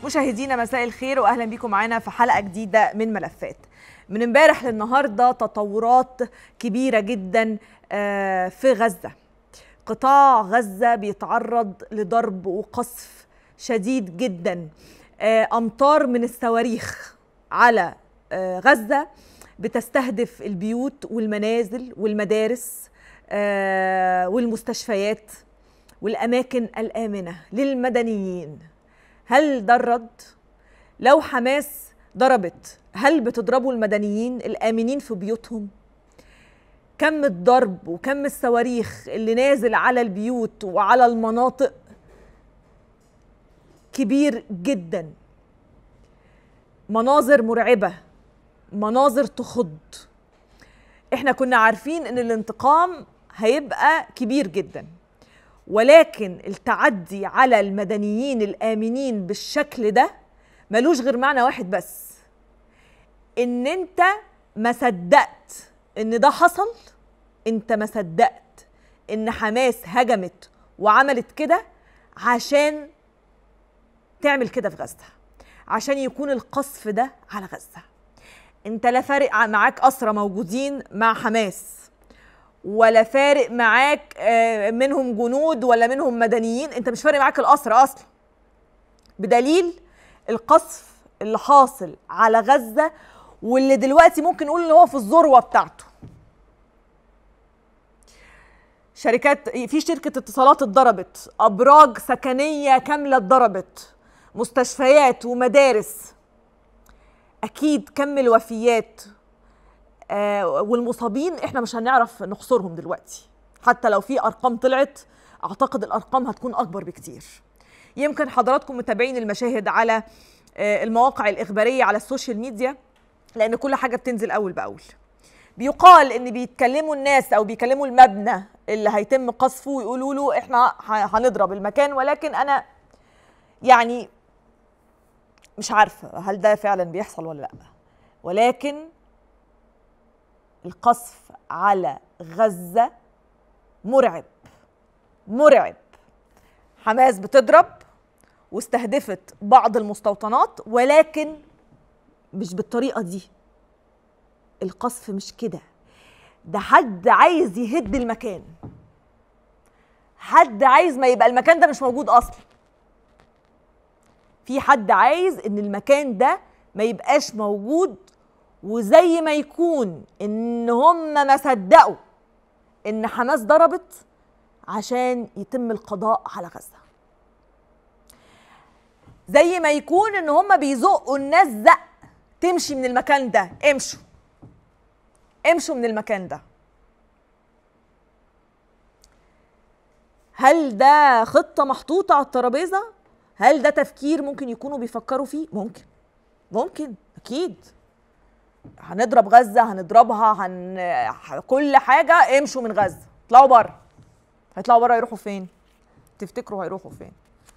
مشاهدينا مساء الخير واهلا بيكم معانا في حلقه جديده من ملفات من امبارح للنهارده تطورات كبيره جدا آه، في غزه قطاع غزه بيتعرض لضرب وقصف شديد جدا آه، امطار من الصواريخ على آه، غزه بتستهدف البيوت والمنازل والمدارس آه، والمستشفيات والاماكن الامنه للمدنيين هل ده الرد لو حماس ضربت هل بتضربوا المدنيين الامنين في بيوتهم كم الضرب وكم الصواريخ اللي نازل على البيوت وعلى المناطق كبير جدا مناظر مرعبه مناظر تخض احنا كنا عارفين ان الانتقام هيبقى كبير جدا ولكن التعدي على المدنيين الامنين بالشكل ده ملوش غير معنى واحد بس ان انت ما صدقت ان ده حصل انت ما صدقت ان حماس هجمت وعملت كده عشان تعمل كده في غزه عشان يكون القصف ده على غزه انت لا فارق معاك اسرى موجودين مع حماس ولا فارق معاك آه، منهم جنود ولا منهم مدنيين انت مش فارق معاك الاسرى اصلا بدليل القصف اللي حاصل على غزه واللي دلوقتي ممكن نقول ان هو في الذروه بتاعته شركات في شركه اتصالات اتضربت ابراج سكنيه كامله اتضربت مستشفيات ومدارس اكيد كم الوفيات آه والمصابين احنا مش هنعرف نحصرهم دلوقتي حتى لو في ارقام طلعت اعتقد الارقام هتكون اكبر بكتير يمكن حضراتكم متابعين المشاهد على آه المواقع الاخباريه على السوشيال ميديا لان كل حاجه بتنزل اول باول بيقال ان بيتكلموا الناس او بيكلموا المبنى اللي هيتم قصفه ويقولوا له احنا ه- هنضرب المكان ولكن انا يعني مش عارفه هل ده فعلا بيحصل ولا لا ولكن القصف على غزه مرعب مرعب حماس بتضرب واستهدفت بعض المستوطنات ولكن مش بالطريقه دي القصف مش كده ده حد عايز يهد المكان حد عايز ما يبقى المكان ده مش موجود اصلا في حد عايز ان المكان ده ما يبقاش موجود وزي ما يكون ان هم ما صدقوا ان حماس ضربت عشان يتم القضاء على غزه زي ما يكون ان هم بيزقوا الناس زق تمشي من المكان ده امشوا امشوا من المكان ده هل ده خطة محطوطة على الترابيزة؟ هل ده تفكير ممكن يكونوا بيفكروا فيه؟ ممكن ممكن أكيد هنضرب غزة هنضربها هن... كل حاجة امشوا من غزة اطلعوا بره هيطلعوا بره يروحوا فين؟ تفتكروا هيروحوا فين؟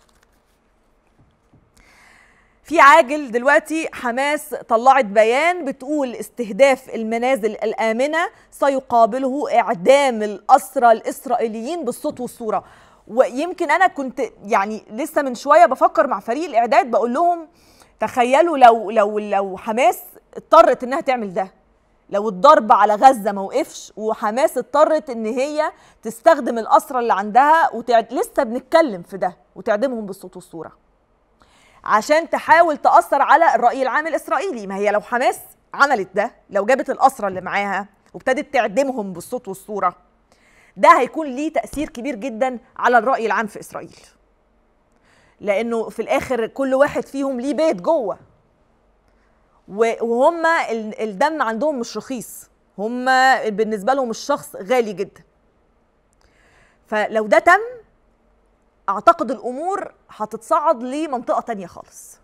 في عاجل دلوقتي حماس طلعت بيان بتقول استهداف المنازل الآمنة سيقابله إعدام الأسرى الإسرائيليين بالصوت والصورة ويمكن أنا كنت يعني لسه من شوية بفكر مع فريق الإعداد بقول لهم تخيلوا لو لو لو حماس اضطرت إنها تعمل ده لو الضرب على غزة ما وقفش وحماس اضطرت إن هي تستخدم الأسرى اللي عندها وتعد... لسه بنتكلم في ده وتعدمهم بالصوت والصورة عشان تحاول تأثر على الرأي العام الإسرائيلي ما هي لو حماس عملت ده لو جابت الأسرى اللي معاها وابتدت تعدمهم بالصوت والصورة ده هيكون ليه تأثير كبير جدا على الرأي العام في إسرائيل لأنه في الآخر كل واحد فيهم ليه بيت جوه و- وهم ال- الدم عندهم مش رخيص هم بالنسبة لهم الشخص غالي جدا فلو ده تم اعتقد الامور هتتصعد لمنطقه تانية خالص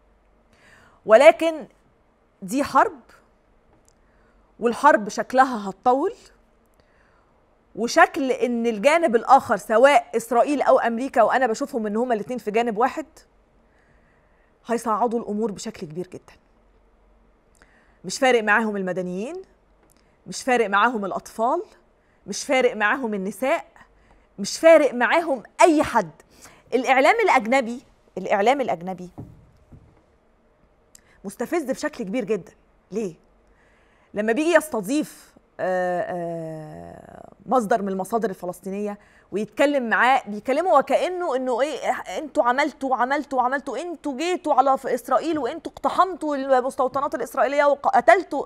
ولكن دي حرب والحرب شكلها هتطول وشكل ان الجانب الاخر سواء اسرائيل او امريكا وانا بشوفهم ان هما الاتنين في جانب واحد هيصعدوا الامور بشكل كبير جدا مش فارق معاهم المدنيين مش فارق معاهم الاطفال مش فارق معاهم النساء مش فارق معاهم اي حد الاعلام الاجنبي الاعلام الاجنبي مستفز بشكل كبير جدا ليه لما بيجي يستضيف آه، آه، مصدر من المصادر الفلسطينيه ويتكلم معاه بيكلمه وكانه انه ايه انتوا عملتوا عملتوا عملتوا انتوا جيتوا على في اسرائيل وانتوا اقتحمتوا المستوطنات الاسرائيليه وقتلتوا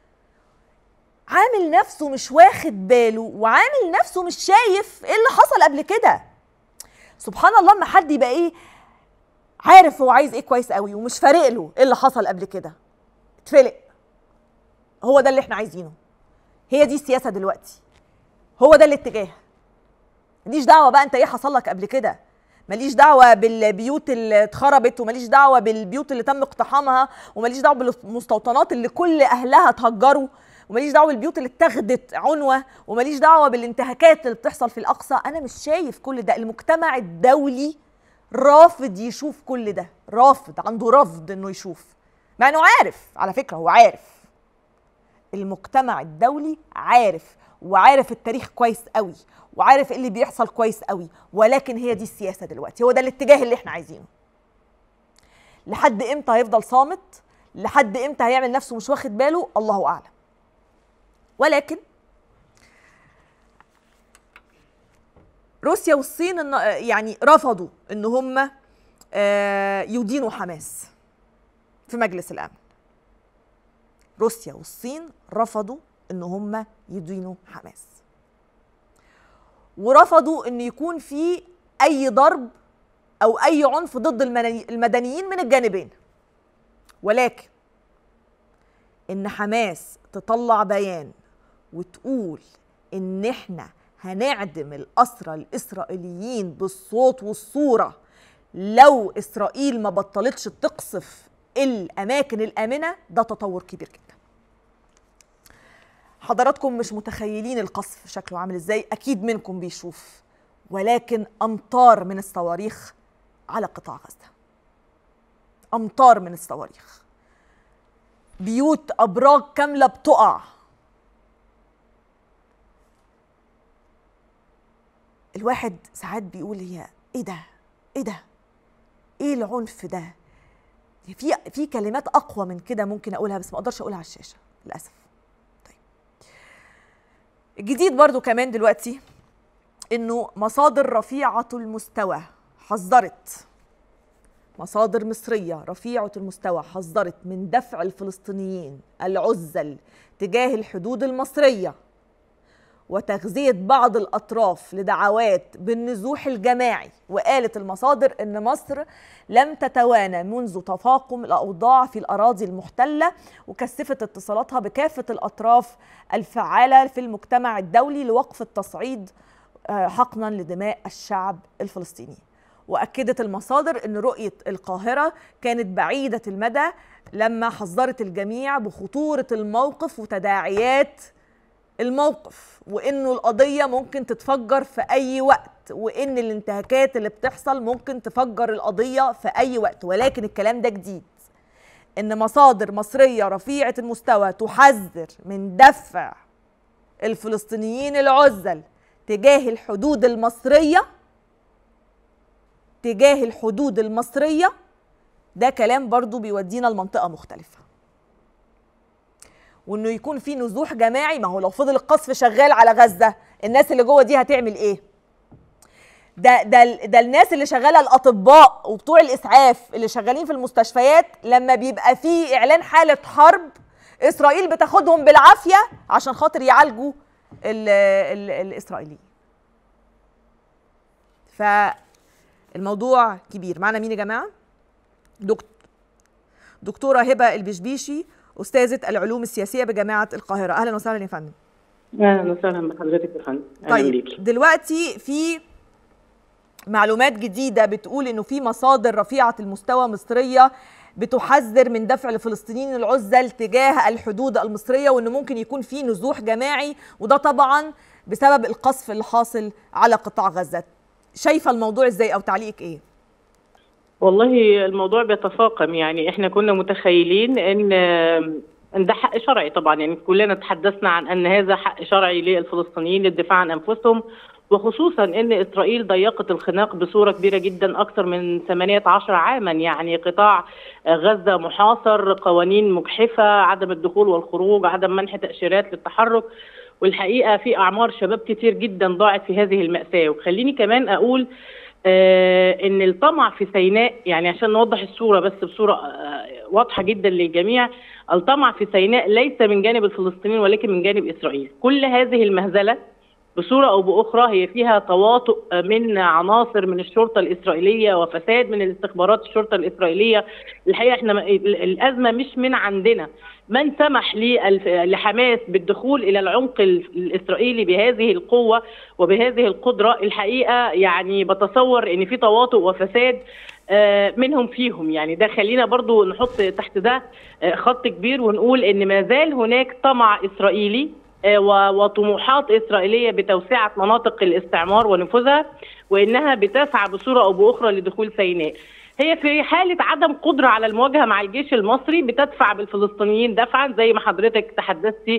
عامل نفسه مش واخد باله وعامل نفسه مش شايف ايه اللي حصل قبل كده سبحان الله اما حد يبقى ايه عارف هو عايز ايه كويس قوي ومش فارق له ايه اللي حصل قبل كده اتفلق هو ده اللي احنا عايزينه هي دي السياسه دلوقتي هو ده الاتجاه ماليش دعوه بقى انت ايه حصل لك قبل كده ماليش دعوه بالبيوت اللي اتخربت وماليش دعوه بالبيوت اللي تم اقتحامها وماليش دعوه بالمستوطنات اللي كل اهلها اتهجروا وماليش دعوه بالبيوت اللي اتخذت عنوه وماليش دعوه بالانتهاكات اللي بتحصل في الاقصى انا مش شايف كل ده المجتمع الدولي رافض يشوف كل ده رافض عنده رفض انه يشوف مع انه عارف على فكره هو عارف المجتمع الدولي عارف وعارف التاريخ كويس قوي وعارف ايه اللي بيحصل كويس قوي ولكن هي دي السياسه دلوقتي هو ده الاتجاه اللي احنا عايزينه لحد امتى هيفضل صامت لحد امتى هيعمل نفسه مش واخد باله الله اعلم ولكن روسيا والصين يعني رفضوا ان هم آه، يدينوا حماس في مجلس الامن روسيا والصين رفضوا ان هم يدينوا حماس ورفضوا ان يكون في اي ضرب او اي عنف ضد المدنيين من الجانبين ولكن ان حماس تطلع بيان وتقول ان احنا هنعدم الاسرى الاسرائيليين بالصوت والصوره لو اسرائيل ما بطلتش تقصف الاماكن الامنه ده تطور كبير جدا حضراتكم مش متخيلين القصف شكله عامل ازاي اكيد منكم بيشوف ولكن امطار من الصواريخ على قطاع غزه امطار من الصواريخ بيوت ابراج كامله بتقع الواحد ساعات بيقول هي ايه ده ايه ده ايه العنف ده في في كلمات اقوى من كده ممكن اقولها بس ما اقدرش اقولها على الشاشه للاسف طيب الجديد برضو كمان دلوقتي انه مصادر رفيعه المستوى حذرت مصادر مصرية رفيعة المستوى حذرت من دفع الفلسطينيين العزل تجاه الحدود المصرية وتغذية بعض الأطراف لدعوات بالنزوح الجماعي وقالت المصادر أن مصر لم تتوانى منذ تفاقم الأوضاع في الأراضي المحتلة وكثفت اتصالاتها بكافة الأطراف الفعالة في المجتمع الدولي لوقف التصعيد آه، حقنا لدماء الشعب الفلسطيني واكدت المصادر ان رؤيه القاهره كانت بعيده المدى لما حذرت الجميع بخطوره الموقف وتداعيات الموقف وانه القضيه ممكن تتفجر في اي وقت وان الانتهاكات اللي بتحصل ممكن تفجر القضيه في اي وقت ولكن الكلام ده جديد ان مصادر مصريه رفيعه المستوى تحذر من دفع الفلسطينيين العزل تجاه الحدود المصريه تجاه الحدود المصريه ده كلام برضو بيودينا لمنطقه مختلفه وانه يكون في نزوح جماعي ما هو لو فضل القصف شغال على غزه الناس اللي جوه دي هتعمل ايه ده ده ده الناس اللي شغاله الاطباء وبتوع الاسعاف اللي شغالين في المستشفيات لما بيبقى في اعلان حاله حرب اسرائيل بتاخدهم بالعافيه عشان خاطر يعالجوا ال ال الاسرائيليين فالموضوع كبير معنا مين يا جماعه دكتوره هبه البشبيشي استاذه العلوم السياسيه بجامعه القاهره اهلا وسهلا يا فندم اهلا وسهلا بحضرتك يا فندم طيب بيك. دلوقتي في معلومات جديده بتقول انه في مصادر رفيعه المستوى مصريه بتحذر من دفع الفلسطينيين العزل تجاه الحدود المصريه وانه ممكن يكون في نزوح جماعي وده طبعا بسبب القصف اللي حاصل على قطاع غزه شايفه الموضوع ازاي او تعليقك ايه والله الموضوع بيتفاقم يعني احنا كنا متخيلين ان ان ده حق شرعي طبعا يعني كلنا تحدثنا عن ان هذا حق شرعي للفلسطينيين للدفاع عن انفسهم وخصوصا ان اسرائيل ضيقت الخناق بصوره كبيره جدا اكثر من 18 عاما يعني قطاع غزه محاصر قوانين مجحفه عدم الدخول والخروج عدم منح تاشيرات للتحرك والحقيقه في اعمار شباب كتير جدا ضاعت في هذه الماساه وخليني كمان اقول آه ان الطمع في سيناء يعني عشان نوضح الصوره بس بصوره آه واضحه جدا للجميع الطمع في سيناء ليس من جانب الفلسطينيين ولكن من جانب اسرائيل كل هذه المهزله بصوره او باخرى هي فيها تواطؤ من عناصر من الشرطه الاسرائيليه وفساد من الاستخبارات الشرطه الاسرائيليه الحقيقه احنا الازمه مش من عندنا من سمح لحماس بالدخول الى العمق الاسرائيلي بهذه القوه وبهذه القدره الحقيقه يعني بتصور ان في تواطؤ وفساد منهم فيهم يعني ده خلينا برضو نحط تحت ده خط كبير ونقول ان ما زال هناك طمع اسرائيلي وطموحات اسرائيليه بتوسعه مناطق الاستعمار ونفوذها وانها بتسعى بصوره او باخرى لدخول سيناء. هي في حالة عدم قدرة على المواجهة مع الجيش المصري بتدفع بالفلسطينيين دفعا زي ما حضرتك تحدثتي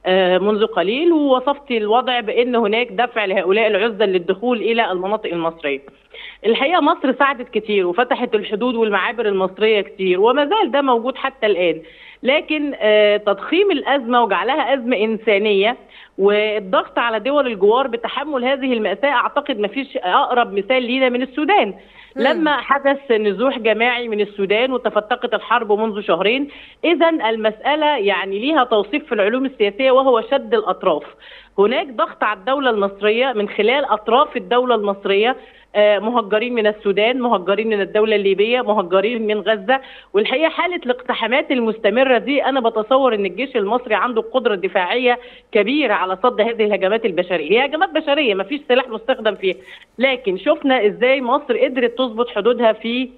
منذ قليل ووصفتي الوضع بأن هناك دفع لهؤلاء العزل للدخول إلى المناطق المصرية. الحقيقة مصر ساعدت كتير وفتحت الحدود والمعابر المصرية كتير وما زال ده موجود حتى الآن. لكن تضخيم الازمه وجعلها ازمه انسانيه والضغط على دول الجوار بتحمل هذه الماساه اعتقد ما فيش اقرب مثال لينا من السودان لما حدث نزوح جماعي من السودان وتفتقت الحرب منذ شهرين اذا المساله يعني ليها توصيف في العلوم السياسيه وهو شد الاطراف هناك ضغط على الدوله المصريه من خلال اطراف الدوله المصريه مهجرين من السودان مهجرين من الدولة الليبية مهجرين من غزة والحقيقة حالة الاقتحامات المستمرة دي أنا بتصور أن الجيش المصري عنده قدرة دفاعية كبيرة على صد هذه الهجمات البشرية هي هجمات بشرية ما فيش سلاح مستخدم فيها لكن شفنا إزاي مصر قدرت تظبط حدودها في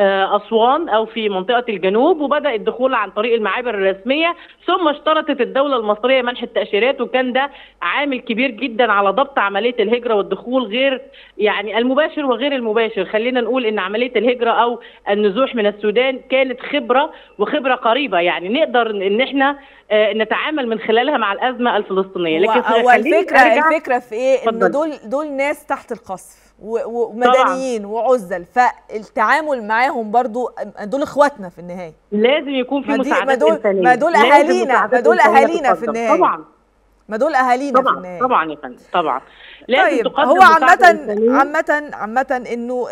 أسوان أو في منطقة الجنوب وبدأ الدخول عن طريق المعابر الرسمية ثم اشترطت الدولة المصرية منح التأشيرات وكان ده عامل كبير جدا على ضبط عملية الهجرة والدخول غير يعني المباشر وغير المباشر خلينا نقول إن عملية الهجرة أو النزوح من السودان كانت خبرة وخبرة قريبة يعني نقدر إن إحنا نتعامل من خلالها مع الأزمة الفلسطينية لكن هو الفكرة الفكرة في إيه؟ إن دول دول ناس تحت القصف ومدنيين وعزل فالتعامل معاهم برضو دول اخواتنا في النهايه لازم يكون في مساعدات ما دول انسانيه ما دول اهالينا ما دول اهالينا في النهايه طبعا ما دول اهالينا طبعا في النهايه طبعا يا فندم طبعا لازم طيب هو عامة عامة عامة انه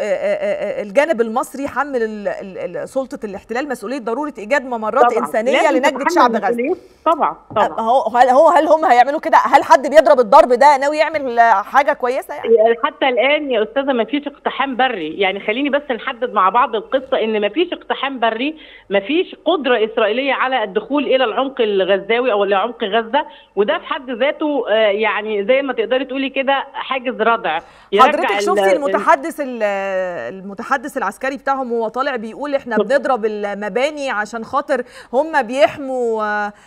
الجانب المصري حمل سلطة الاحتلال مسؤولية ضرورة ايجاد ممرات انسانية لنجدة شعب غزة طبعا طبعا هو هل هو هل هم هيعملوا كده؟ هل حد بيضرب الضرب ده ناوي يعمل حاجة كويسة يعني؟ حتى الان يا استاذة ما فيش اقتحام بري، يعني خليني بس نحدد مع بعض القصة ان ما فيش اقتحام بري، ما فيش قدرة اسرائيلية على الدخول الى العمق الغزاوي او لعمق غزة وده في حد ذاته يعني زي ما تقدري تقولي كده حاجز ردع حضرتك شفتي المتحدث المتحدث العسكري بتاعهم وهو طالع بيقول احنا بنضرب المباني عشان خاطر هم بيحموا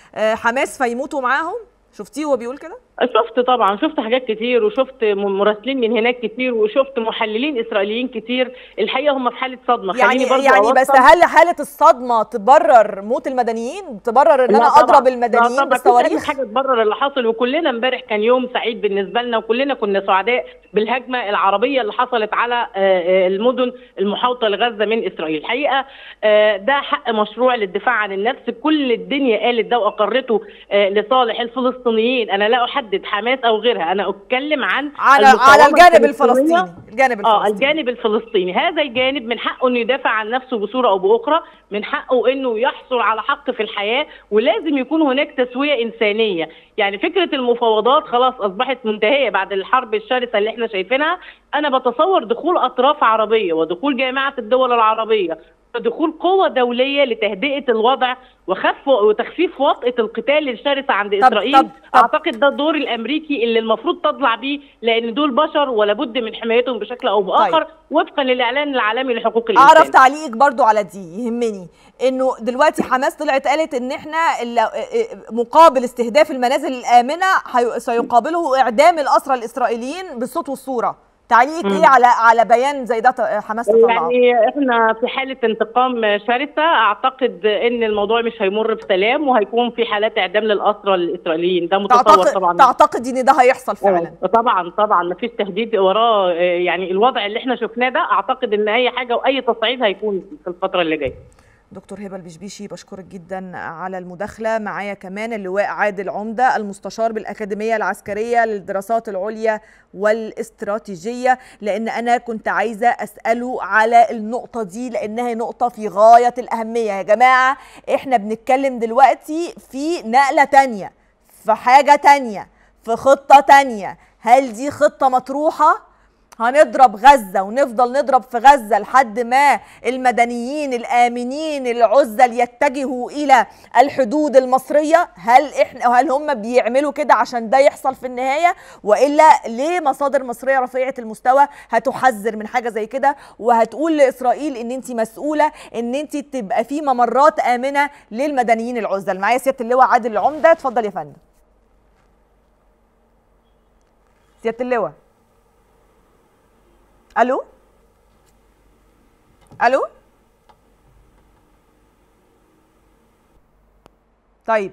حماس فيموتوا معاهم شفتيه وهو بيقول كده شفت طبعا شفت حاجات كتير وشفت مراسلين من هناك كتير وشفت محللين اسرائيليين كتير الحقيقه هم في حاله صدمه يعني خليني برضو يعني بس هل حاله الصدمه تبرر موت المدنيين تبرر ان انا اضرب المدنيين بالصواريخ حاجه تبرر اللي حصل وكلنا امبارح كان يوم سعيد بالنسبه لنا وكلنا كنا سعداء بالهجمه العربيه اللي حصلت على المدن المحاوطه لغزه من اسرائيل الحقيقه ده حق مشروع للدفاع عن النفس كل الدنيا قالت ده واقرته لصالح الفلسطينيين انا لا احدد حماس او غيرها انا اتكلم عن على على الجانب الفلسطيني الجانب الفلسطيني اه الجانب الفلسطيني هذا الجانب من حقه انه يدافع عن نفسه بصوره او باخرى من حقه انه يحصل على حق في الحياه ولازم يكون هناك تسويه انسانيه يعني فكره المفاوضات خلاص اصبحت منتهيه بعد الحرب الشرسه اللي احنا شايفينها انا بتصور دخول اطراف عربيه ودخول جامعه الدول العربيه دخول قوة دولية لتهدئة الوضع وخف وتخفيف وطأة القتال الشرسة عند طب إسرائيل طب طب أعتقد ده الدور الأمريكي اللي المفروض تضلع بيه لأن دول بشر ولا بد من حمايتهم بشكل أو بآخر طيب. وفقا للإعلان العالمي لحقوق الإنسان أعرف تعليقك برضو على دي يهمني إنه دلوقتي حماس طلعت قالت إن إحنا مقابل استهداف المنازل الآمنة سيقابله إعدام الأسرى الإسرائيليين بالصوت والصورة تعليقك مم. ايه على على بيان زي ده ت- حماس تطلعه يعني احنا في حاله انتقام شرسه اعتقد ان الموضوع مش هيمر بسلام وهيكون في حالات اعدام للاسرى الاسرائيليين ده متصور تعتقد طبعا تعتقد ان ده هيحصل فعلا آه، طبعا طبعا ما فيش تهديد وراه آه، يعني الوضع اللي احنا شفناه ده اعتقد ان اي حاجه واي تصعيد هيكون في الفتره اللي جايه دكتور هبه البشبيشي بشكرك جدا على المداخله معايا كمان اللواء عادل عمده المستشار بالاكاديميه العسكريه للدراسات العليا والاستراتيجيه لان انا كنت عايزه اساله على النقطه دي لانها نقطه في غايه الاهميه يا جماعه احنا بنتكلم دلوقتي في نقله تانية في حاجه تانية في خطه تانية هل دي خطه مطروحه هنضرب غزة ونفضل نضرب في غزة لحد ما المدنيين الآمنين العزل يتجهوا إلى الحدود المصرية هل إحنا هل هم بيعملوا كده عشان ده يحصل في النهاية وإلا ليه مصادر مصرية رفيعة المستوى هتحذر من حاجة زي كده وهتقول لإسرائيل إن أنت مسؤولة إن أنت تبقى في ممرات آمنة للمدنيين العزل معايا سيادة اللواء عادل العمدة اتفضل يا فندم سيادة اللواء الو الو طيب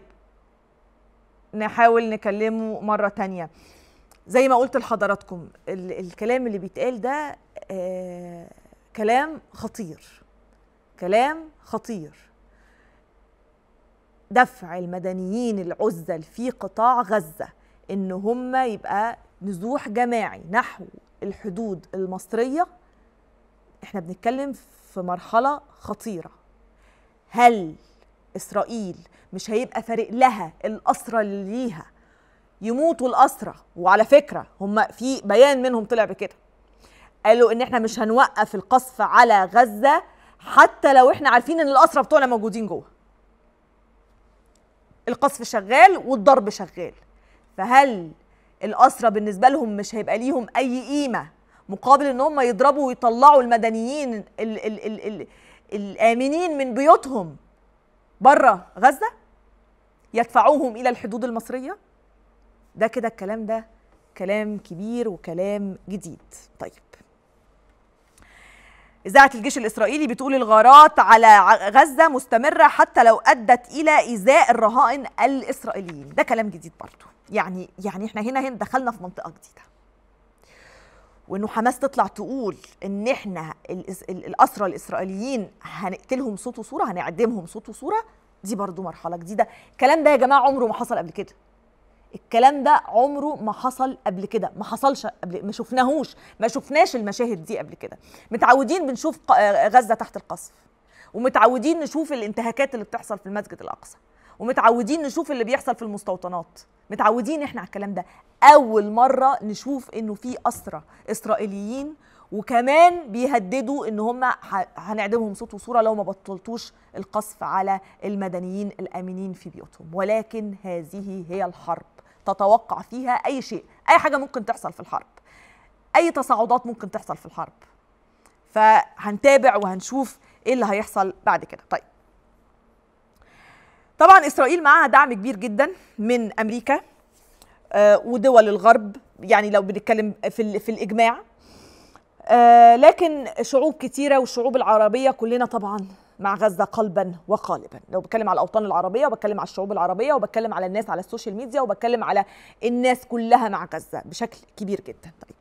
نحاول نكلمه مرة تانية زي ما قلت لحضراتكم ال- الكلام اللي بيتقال ده آه كلام خطير كلام خطير دفع المدنيين العزل في قطاع غزة ان هم يبقى نزوح جماعي نحو الحدود المصرية احنا بنتكلم في مرحلة خطيرة هل إسرائيل مش هيبقى فارق لها الأسرى اللي ليها يموتوا الأسرى وعلى فكرة هم في بيان منهم طلع بكده قالوا ان احنا مش هنوقف القصف على غزة حتى لو احنا عارفين ان الأسرى بتوعنا موجودين جوه القصف شغال والضرب شغال فهل الأسرى بالنسبة لهم مش هيبقى ليهم أي قيمة مقابل إن هم يضربوا ويطلعوا المدنيين ال ال ال ال الآمنين من بيوتهم بره غزة يدفعوهم إلى الحدود المصرية ده كده الكلام ده كلام كبير وكلام جديد طيب إذاعة الجيش الإسرائيلي بتقول الغارات على ع- غزة مستمرة حتى لو أدت إلى إيذاء الرهائن الإسرائيليين ده كلام جديد برضو يعني يعني إحنا هنا هنا دخلنا في منطقة جديدة وإنه حماس تطلع تقول إن إحنا الإس- ال- الأسرى الإسرائيليين هنقتلهم صوت وصورة هنعدمهم صوت وصورة دي برضو مرحلة جديدة الكلام ده يا جماعة عمره ما حصل قبل كده الكلام ده عمره ما حصل قبل كده ما حصلش قبل ما شفناهوش ما شفناش المشاهد دي قبل كده متعودين بنشوف ق- آه، غزة تحت القصف ومتعودين نشوف الانتهاكات اللي بتحصل في المسجد الأقصى ومتعودين نشوف اللي بيحصل في المستوطنات متعودين احنا على الكلام ده اول مره نشوف انه في اسرى اسرائيليين وكمان بيهددوا ان هم ه- هنعدمهم صوت وصوره لو ما بطلتوش القصف على المدنيين الامنين في بيوتهم ولكن هذه هي الحرب تتوقع فيها اي شيء اي حاجه ممكن تحصل في الحرب اي تصاعدات ممكن تحصل في الحرب فهنتابع وهنشوف ايه اللي هيحصل بعد كده طيب طبعا اسرائيل معاها دعم كبير جدا من امريكا آه، ودول الغرب يعني لو بنتكلم في ال- في الاجماع آه، لكن شعوب كتيره والشعوب العربيه كلنا طبعا مع غزه قلبا وقالبا لو بتكلم على الاوطان العربيه وبتكلم على الشعوب العربيه وبتكلم على الناس على السوشيال ميديا وبتكلم على الناس كلها مع غزه بشكل كبير جدا طيب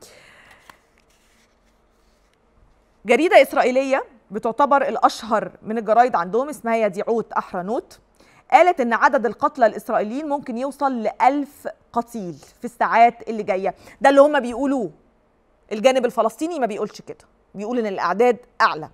جريدة إسرائيلية بتعتبر الأشهر من الجرايد عندهم اسمها يديعوت أحرنوت قالت إن عدد القتلى الإسرائيليين ممكن يوصل لألف قتيل في الساعات اللي جاية ده اللي هم بيقولوه الجانب الفلسطيني ما بيقولش كده بيقول إن الأعداد أعلى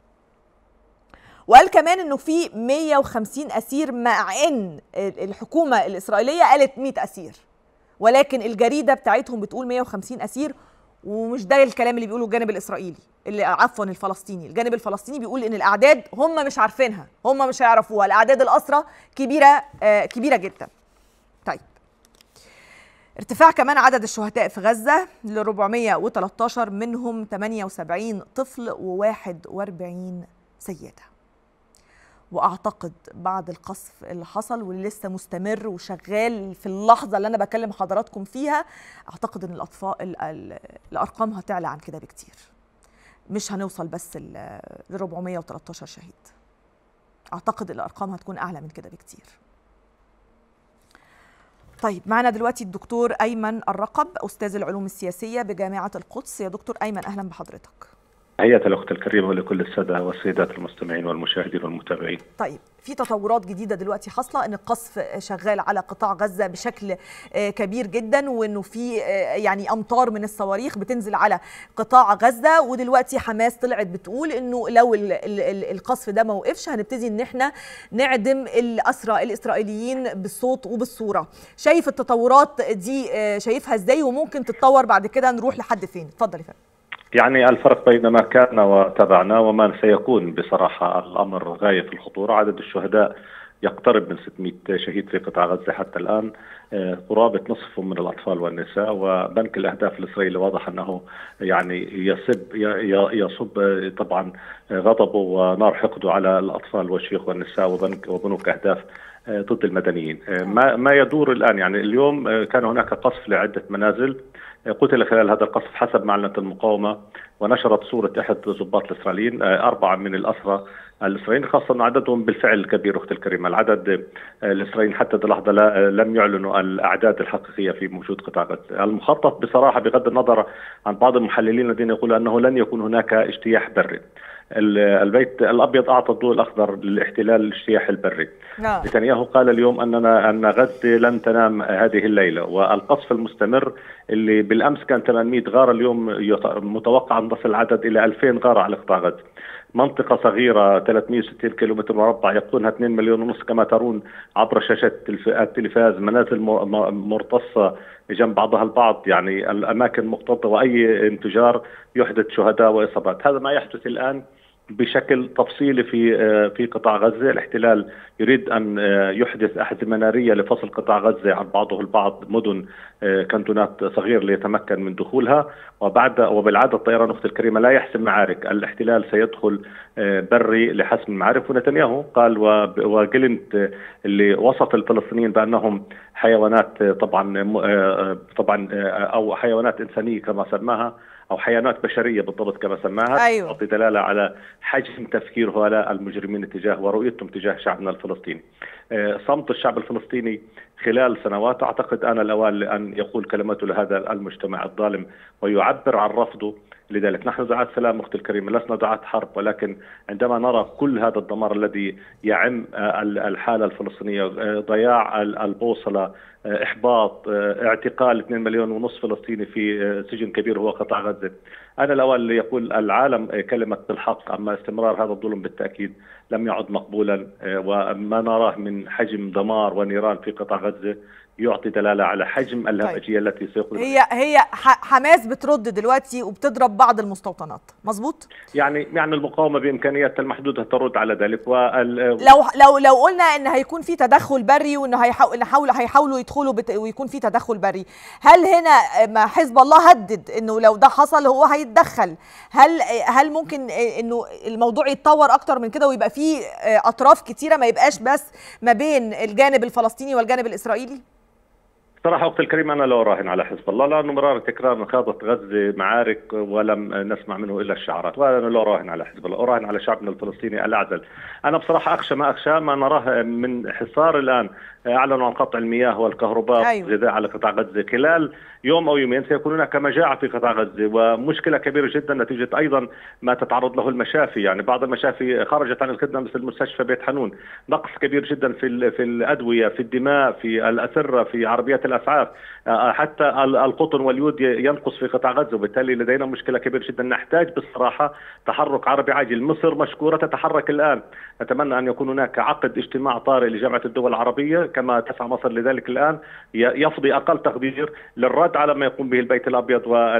وقال كمان انه في 150 اسير مع ان الحكومه الاسرائيليه قالت 100 اسير ولكن الجريده بتاعتهم بتقول 150 اسير ومش ده الكلام اللي بيقوله الجانب الاسرائيلي اللي عفوا الفلسطيني الجانب الفلسطيني بيقول ان الاعداد هم مش عارفينها هم مش هيعرفوها الاعداد الاسرى كبيره آه كبيره جدا طيب ارتفاع كمان عدد الشهداء في غزة ل 413 منهم 78 طفل و41 سيدة واعتقد بعد القصف اللي حصل واللي لسه مستمر وشغال في اللحظه اللي انا بكلم حضراتكم فيها اعتقد ان الاطفال ال ال الارقام هتعلى عن كده بكتير مش هنوصل بس ل 413 شهيد اعتقد الارقام هتكون اعلى من كده بكتير طيب معنا دلوقتي الدكتور ايمن الرقب استاذ العلوم السياسيه بجامعه القدس يا دكتور ايمن اهلا بحضرتك تحياتي الاخت الكريمه ولكل الساده والسيدات المستمعين والمشاهدين والمتابعين. طيب في تطورات جديده دلوقتي حاصله ان القصف شغال على قطاع غزه بشكل كبير جدا وانه في يعني امطار من الصواريخ بتنزل على قطاع غزه ودلوقتي حماس طلعت بتقول انه لو القصف ده ما وقفش هنبتدي ان احنا نعدم الاسرى الاسرائيليين بالصوت وبالصوره. شايف التطورات دي شايفها ازاي وممكن تتطور بعد كده نروح لحد فين؟ اتفضل يا فندم. يعني الفرق بين ما كان وتابعنا وما سيكون بصراحة الأمر غاية في الخطورة عدد الشهداء يقترب من 600 شهيد في قطاع غزة حتى الآن قرابة نصفهم من الأطفال والنساء وبنك الأهداف الإسرائيلي واضح أنه يعني يصب يصب طبعا غضبه ونار حقده على الأطفال والشيوخ والنساء وبنك وبنوك أهداف ضد المدنيين ما ما يدور الآن يعني اليوم كان هناك قصف لعدة منازل قتل خلال هذا القصف حسب معلنة المقاومة ونشرت صورة أحد ضباط الإسرائيليين أربعة من الأسرى الإسرائيليين خاصة أن عددهم بالفعل كبير أخت الكريمة العدد الإسرائيليين حتى اللحظة لم يعلنوا الأعداد الحقيقية في موجود قطاع غزة المخطط بصراحة بغض النظر عن بعض المحللين الذين يقولون أنه لن يكون هناك اجتياح بري البيت الابيض اعطى الضوء الاخضر للاحتلال الاجتياح البري. نعم. نتنياهو قال اليوم اننا ان غزه لن تنام هذه الليله والقصف المستمر اللي بالامس كان 800 غاره اليوم متوقع ان تصل العدد الى 2000 غاره على قطاع غزه. منطقة صغيرة 360 كيلومتر مربع يقطنها 2 مليون ونص كما ترون عبر شاشة التلفاز منازل مرتصة جنب بعضها البعض يعني الأماكن مختلطة وأي انفجار يحدث شهداء وإصابات هذا ما يحدث الآن بشكل تفصيلي في في قطاع غزه، الاحتلال يريد ان يحدث احزمه ناريه لفصل قطاع غزه عن بعضه البعض مدن كانتونات صغير ليتمكن من دخولها وبعد وبالعاده الطيران اخت الكريمه لا يحسم معارك، الاحتلال سيدخل بري لحسم المعارك ونتنياهو قال وجلنت اللي وصف الفلسطينيين بانهم حيوانات طبعا طبعا او حيوانات انسانيه كما سماها او حيوانات بشريه بالضبط كما سماها أيوة. تعطي دلاله على حجم تفكير هؤلاء المجرمين تجاه ورؤيتهم تجاه شعبنا الفلسطيني. صمت الشعب الفلسطيني خلال سنوات اعتقد ان الاوان لان يقول كلمته لهذا المجتمع الظالم ويعبر عن رفضه لذلك نحن دعاة سلام اختي الكريمه لسنا دعاة حرب ولكن عندما نرى كل هذا الدمار الذي يعم الحاله الفلسطينيه ضياع البوصله احباط اعتقال 2 مليون ونصف فلسطيني في سجن كبير هو قطاع غزه انا الاول يقول العالم كلمه الحق اما استمرار هذا الظلم بالتاكيد لم يعد مقبولا وما نراه من حجم دمار ونيران في قطاع غزه يعطي دلاله على حجم الهمجيه طيب. التي سيقود هي هي حماس بترد دلوقتي وبتضرب بعض المستوطنات مظبوط يعني يعني المقاومه بامكانياتها المحدوده ترد على ذلك وال... لو لو لو قلنا ان هيكون في تدخل بري وانه هيحاول هيحاولوا يدخلوا بت... ويكون في تدخل بري هل هنا ما حزب الله هدد انه لو ده حصل هو هيتدخل هل هل ممكن انه الموضوع يتطور اكتر من كده ويبقى في اطراف كتيره ما يبقاش بس ما بين الجانب الفلسطيني والجانب الاسرائيلي صراحة أخت الكريمة أنا لا أراهن على حزب الله لأنه مرارا تكرارا خاضت غزة معارك ولم نسمع منه إلا الشعارات وأنا لا أراهن على حزب الله أراهن على شعبنا الفلسطيني الأعزل أنا بصراحة أخشى ما أخشى ما نراه من حصار الآن اعلنوا عن قطع المياه والكهرباء أيوة. غذاء على قطاع غزه خلال يوم او يومين سيكون هناك مجاعه في قطاع غزه ومشكله كبيره جدا نتيجه ايضا ما تتعرض له المشافي يعني بعض المشافي خرجت عن الخدمه مثل مستشفى بيت حنون نقص كبير جدا في في الادويه في الدماء في الاسره في عربيات الاسعاف حتى القطن واليود ينقص في قطاع غزه وبالتالي لدينا مشكله كبيره جدا نحتاج بصراحه تحرك عربي عاجل مصر مشكوره تتحرك الان نتمنى ان يكون هناك عقد اجتماع طارئ لجامعه الدول العربيه كما تسعى مصر لذلك الان يفضي اقل تقدير للرد الرد على ما يقوم به البيت الابيض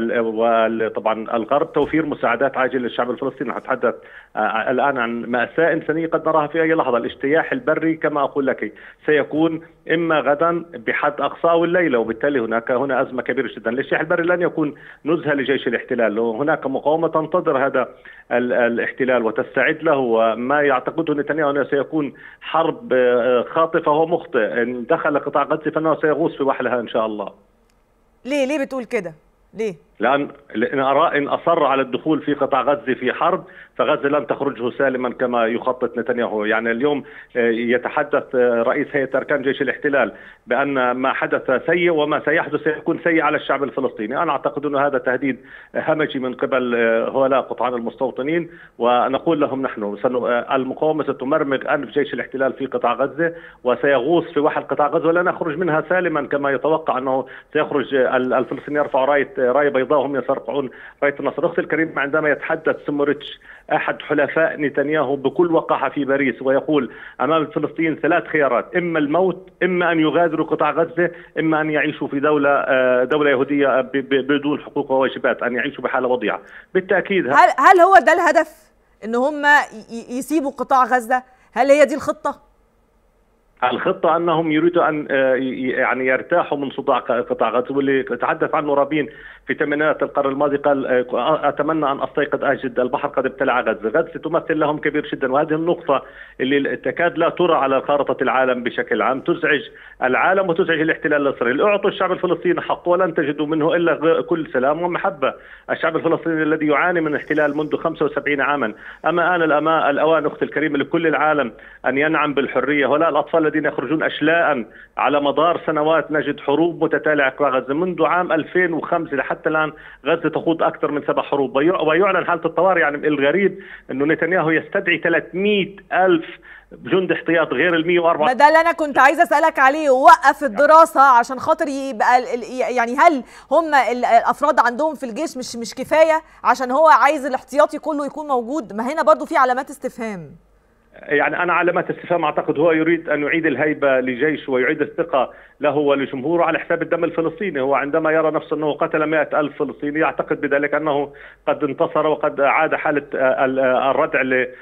وطبعا الغرب توفير مساعدات عاجله للشعب الفلسطيني نتحدث الان عن ماساه انسانيه قد نراها في اي لحظه الاجتياح البري كما اقول لك سيكون اما غدا بحد اقصى او الليله وبالتالي هناك هنا ازمه كبيره جدا الاجتياح البري لن يكون نزهه لجيش الاحتلال هناك مقاومه تنتظر هذا الاحتلال وتستعد له وما يعتقده نتنياهو انه سيكون حرب خاطفه ومخطئ ان دخل قطاع غزه فانه سيغوص في وحلها ان شاء الله ليه ليه بتقول كده ليه لان لان ارى ان اصر على الدخول في قطاع غزه في حرب فغزه لن تخرجه سالما كما يخطط نتنياهو، يعني اليوم يتحدث رئيس هيئه اركان جيش الاحتلال بان ما حدث سيء وما سيحدث سيكون سيء على الشعب الفلسطيني، انا اعتقد انه هذا تهديد همجي من قبل هؤلاء قطعان المستوطنين ونقول لهم نحن المقاومه ستمرمغ انف جيش الاحتلال في قطاع غزه وسيغوص في وحل قطاع غزه ولن نخرج منها سالما كما يتوقع انه سيخرج الفلسطينيين يرفعوا رايه رايه بيضاء وهم يصرقعون رايه النصر، اختي الكريم عندما يتحدث سموريتش احد حلفاء نتنياهو بكل وقاحه في باريس ويقول امام الفلسطينيين ثلاث خيارات اما الموت اما ان يغادروا قطاع غزه اما ان يعيشوا في دوله دوله يهوديه بدون حقوق وواجبات ان يعيشوا بحاله وضيعه بالتاكيد هل هل هو ده الهدف ان هم يسيبوا قطاع غزه هل هي دي الخطه الخطة أنهم يريدوا أن يعني يرتاحوا من صداع قطاع غزة واللي تحدث عنه رابين في ثمانينات القرن الماضي قال أتمنى أن أستيقظ أجد البحر قد ابتلع غزة غزة تمثل لهم كبير جدا وهذه النقطة اللي تكاد لا ترى على خارطة العالم بشكل عام تزعج العالم وتزعج الاحتلال الإسرائيلي اعطوا الشعب الفلسطيني حقه ولن تجدوا منه إلا كل سلام ومحبة الشعب الفلسطيني الذي يعاني من احتلال منذ 75 عاما أما آن الأمان الأوان أختي الكريمة لكل العالم أن ينعم بالحرية ولا الأطفال الذين يخرجون اشلاء على مدار سنوات نجد حروب متتاليه قطاع غزه منذ عام 2005 لحتى الان غزه تخوض اكثر من سبع حروب ويعلن حاله الطوارئ يعني الغريب انه نتنياهو يستدعي 300 الف جند احتياط غير ال 104 ما ده اللي انا كنت عايزه اسالك عليه وقف الدراسه عشان خاطر يبقى يعني هل هم الافراد عندهم في الجيش مش مش كفايه عشان هو عايز الاحتياطي كله يكون موجود ما هنا برضو في علامات استفهام يعني انا علامات استفهام اعتقد هو يريد ان يعيد الهيبه لجيش ويعيد الثقه له ولجمهوره على حساب الدم الفلسطيني هو عندما يرى نفسه انه قتل مئة ألف فلسطيني يعتقد بذلك انه قد انتصر وقد عاد حاله الردع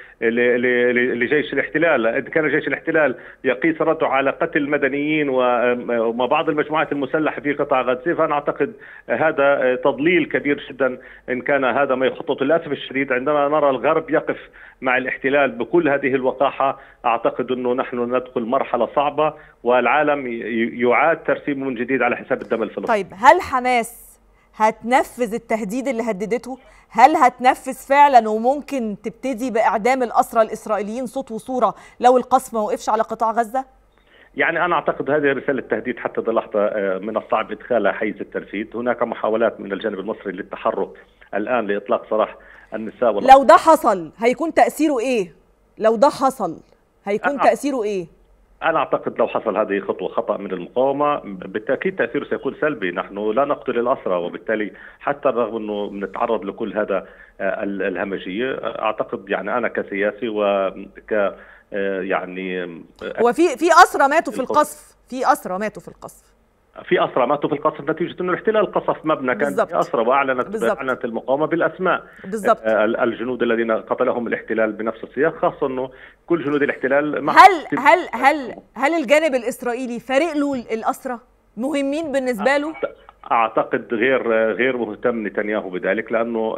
لجيش الاحتلال إذا كان جيش الاحتلال يقيس رده على قتل المدنيين وما بعض المجموعات المسلحه في قطاع غزه فانا اعتقد هذا تضليل كبير جدا ان كان هذا ما يخطط للاسف الشديد عندما نرى الغرب يقف مع الاحتلال بكل هذه الوقاحه اعتقد انه نحن ندخل مرحله صعبه والعالم يعاد ترسيمه من جديد على حساب الدم الفلسطيني. طيب هل حماس هتنفذ التهديد اللي هددته؟ هل هتنفذ فعلا وممكن تبتدي باعدام الاسرى الاسرائيليين صوت وصوره لو القصف ما وقفش على قطاع غزه؟ يعني انا اعتقد هذه رساله تهديد حتى اللحظه من الصعب ادخالها حيز التنفيذ، هناك محاولات من الجانب المصري للتحرك الان لاطلاق سراح النساء والأطفال. لو ده حصل هيكون تاثيره ايه؟ لو ده حصل هيكون أه تاثيره ايه؟ أنا أعتقد لو حصل هذه خطوة خطأ من المقاومة بالتأكيد تأثيره سيكون سلبي نحن لا نقتل الأسرى وبالتالي حتى رغم أنه نتعرض لكل هذا الهمجية أعتقد يعني أنا كسياسي وك يعني وفي في أسرى ماتوا في القصف في أسرى ماتوا في القصف في اسرى ماتوا في القصف نتيجه انه الاحتلال قصف مبنى كان بالزبط. في اسرى واعلنت بالزبط. اعلنت المقاومه بالاسماء بالضبط الجنود الذين قتلهم الاحتلال بنفس السياق خاصه انه كل جنود الاحتلال هل هل هل هل الجانب الاسرائيلي فارق له الاسرى مهمين بالنسبه له اعتقد غير غير مهتم نتنياهو بذلك لانه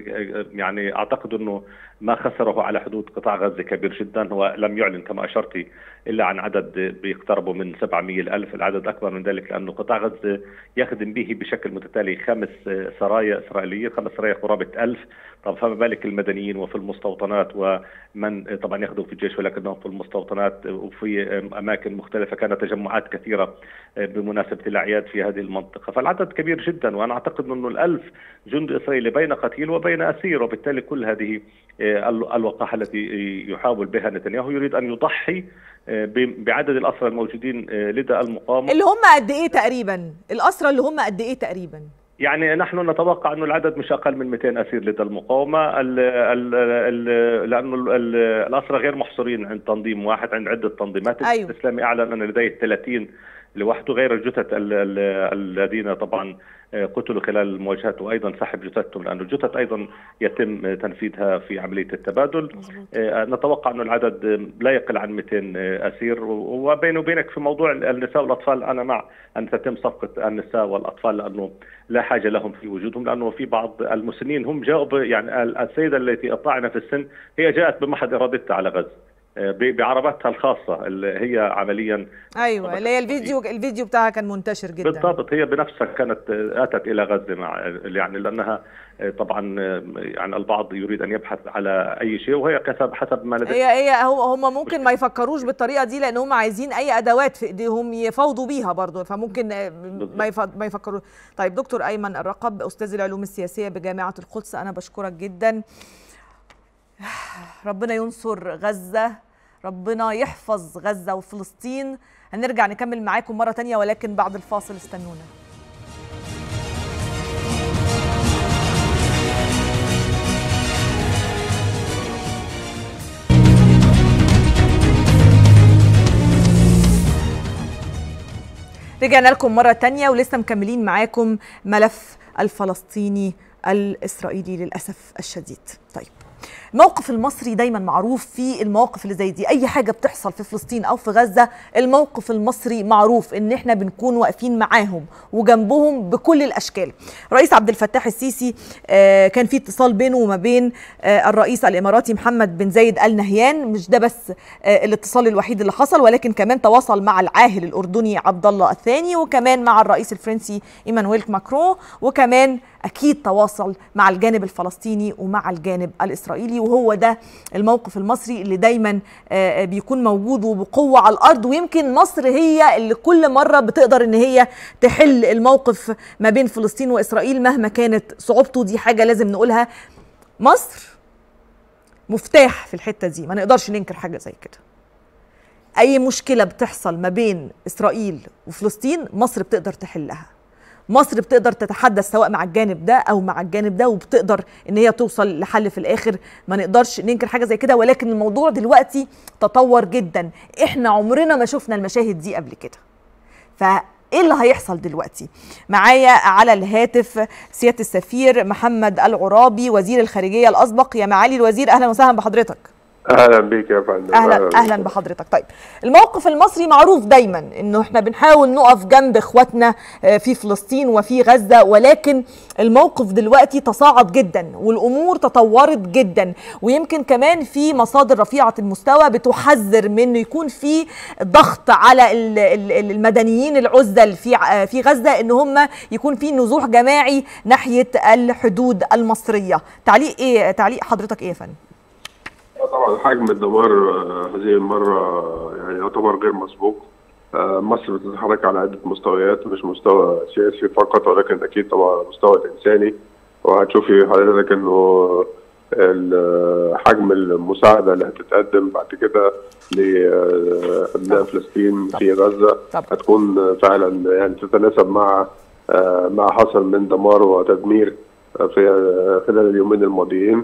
يعني اعتقد انه ما خسره على حدود قطاع غزه كبير جدا هو لم يعلن كما اشرتي الا عن عدد بيقتربوا من 700 الف العدد اكبر من ذلك لانه قطاع غزه يخدم به بشكل متتالي خمس سرايا اسرائيليه خمس سرايا قرابه ألف طب فما بالك المدنيين وفي المستوطنات ومن طبعا يخدم في الجيش ولكنهم في المستوطنات وفي اماكن مختلفه كانت تجمعات كثيره بمناسبه الاعياد في هذه المنطقه فالعدد كبير جدا وانا اعتقد انه الألف جند اسرائيلي بين قتيل وبين اسير وبالتالي كل هذه الوقاحه التي يحاول بها نتنياهو يريد ان يضحي بعدد الاسرى الموجودين لدى المقاومه اللي هم قد ايه تقريبا الاسرى اللي هم قد ايه تقريبا يعني نحن نتوقع انه العدد مش اقل من 200 اسير لدى المقاومه ال ال ال لانه الاسرى غير محصورين عند تنظيم واحد عند عده تنظيمات أيوة. الاسلامي اعلن ان لديه 30 لوحده غير الجثث الذين طبعا قتلوا خلال المواجهات وايضا سحب جثثهم لانه الجثث ايضا يتم تنفيذها في عمليه التبادل نتوقع انه العدد لا يقل عن 200 اسير وبيني وبينك في موضوع النساء والاطفال انا مع ان تتم صفقه النساء والاطفال لانه لا حاجه لهم في وجودهم لانه في بعض المسنين هم جاءوا يعني السيده التي الطاعنه في السن هي جاءت بمحض ارادتها على غزه بعرباتها الخصه اللي هي عمليا ايوه اللي هي الفيديو الفيديو بتاعها كان منتشر جدا بالضبط هي بنفسها كانت اتت الى غزه مع يعني لانها طبعا يعني البعض يريد ان يبحث على اي شيء وهي حسب حسب ما هي هي هم ممكن ما يفكروش بالطريقه دي لان هم عايزين اي ادوات في ايديهم يفاوضوا بيها برضه فممكن ما ما يفكروا طيب دكتور ايمن الرقب استاذ العلوم السياسيه بجامعه القدس انا بشكرك جدا ربنا ينصر غزه ربنا يحفظ غزة وفلسطين هنرجع نكمل معاكم مرة تانية ولكن بعد الفاصل استنونا رجعنا لكم مرة تانية ولسه مكملين معاكم ملف الفلسطيني الإسرائيلي للأسف الشديد طيب الموقف المصري دايما معروف في المواقف اللي زي دي اي حاجه بتحصل في فلسطين او في غزه الموقف المصري معروف ان احنا بنكون واقفين معاهم وجنبهم بكل الاشكال رئيس عبد الفتاح السيسي كان في اتصال بينه وما بين الرئيس الاماراتي محمد بن زايد ال نهيان مش ده بس الاتصال الوحيد اللي حصل ولكن كمان تواصل مع العاهل الاردني عبد الله الثاني وكمان مع الرئيس الفرنسي ايمانويل ماكرون وكمان اكيد تواصل مع الجانب الفلسطيني ومع الجانب الاسرائيلي وهو ده الموقف المصري اللي دايما بيكون موجود وبقوه على الارض ويمكن مصر هي اللي كل مره بتقدر ان هي تحل الموقف ما بين فلسطين واسرائيل مهما كانت صعوبته دي حاجه لازم نقولها مصر مفتاح في الحته دي ما نقدرش ننكر حاجه زي كده اي مشكله بتحصل ما بين اسرائيل وفلسطين مصر بتقدر تحلها مصر بتقدر تتحدث سواء مع الجانب ده او مع الجانب ده وبتقدر ان هي توصل لحل في الاخر ما نقدرش ننكر حاجه زي كده ولكن الموضوع دلوقتي تطور جدا احنا عمرنا ما شفنا المشاهد دي قبل كده فايه اللي هيحصل دلوقتي معايا على الهاتف سياده السفير محمد العرابي وزير الخارجيه الاسبق يا معالي الوزير اهلا وسهلا بحضرتك اهلا بيك يا فندم اهلا اهلا بحضرتك طيب الموقف المصري معروف دايما انه احنا بنحاول نقف جنب اخواتنا في فلسطين وفي غزه ولكن الموقف دلوقتي تصاعد جدا والامور تطورت جدا ويمكن كمان في مصادر رفيعه المستوى بتحذر من انه يكون في ضغط على المدنيين العزل في في غزه ان هم يكون في نزوح جماعي ناحيه الحدود المصريه تعليق ايه تعليق حضرتك ايه يا فندم طبعا حجم الدمار هذه المرة يعني يعتبر غير مسبوق مصر بتتحرك على عدة مستويات مش مستوى سياسي فقط ولكن أكيد طبعا المستوى الإنساني وهتشوفي حضرتك إنه حجم المساعدة اللي هتتقدم بعد كده لأبناء فلسطين في غزة هتكون فعلا يعني تتناسب مع ما حصل من دمار وتدمير في خلال اليومين الماضيين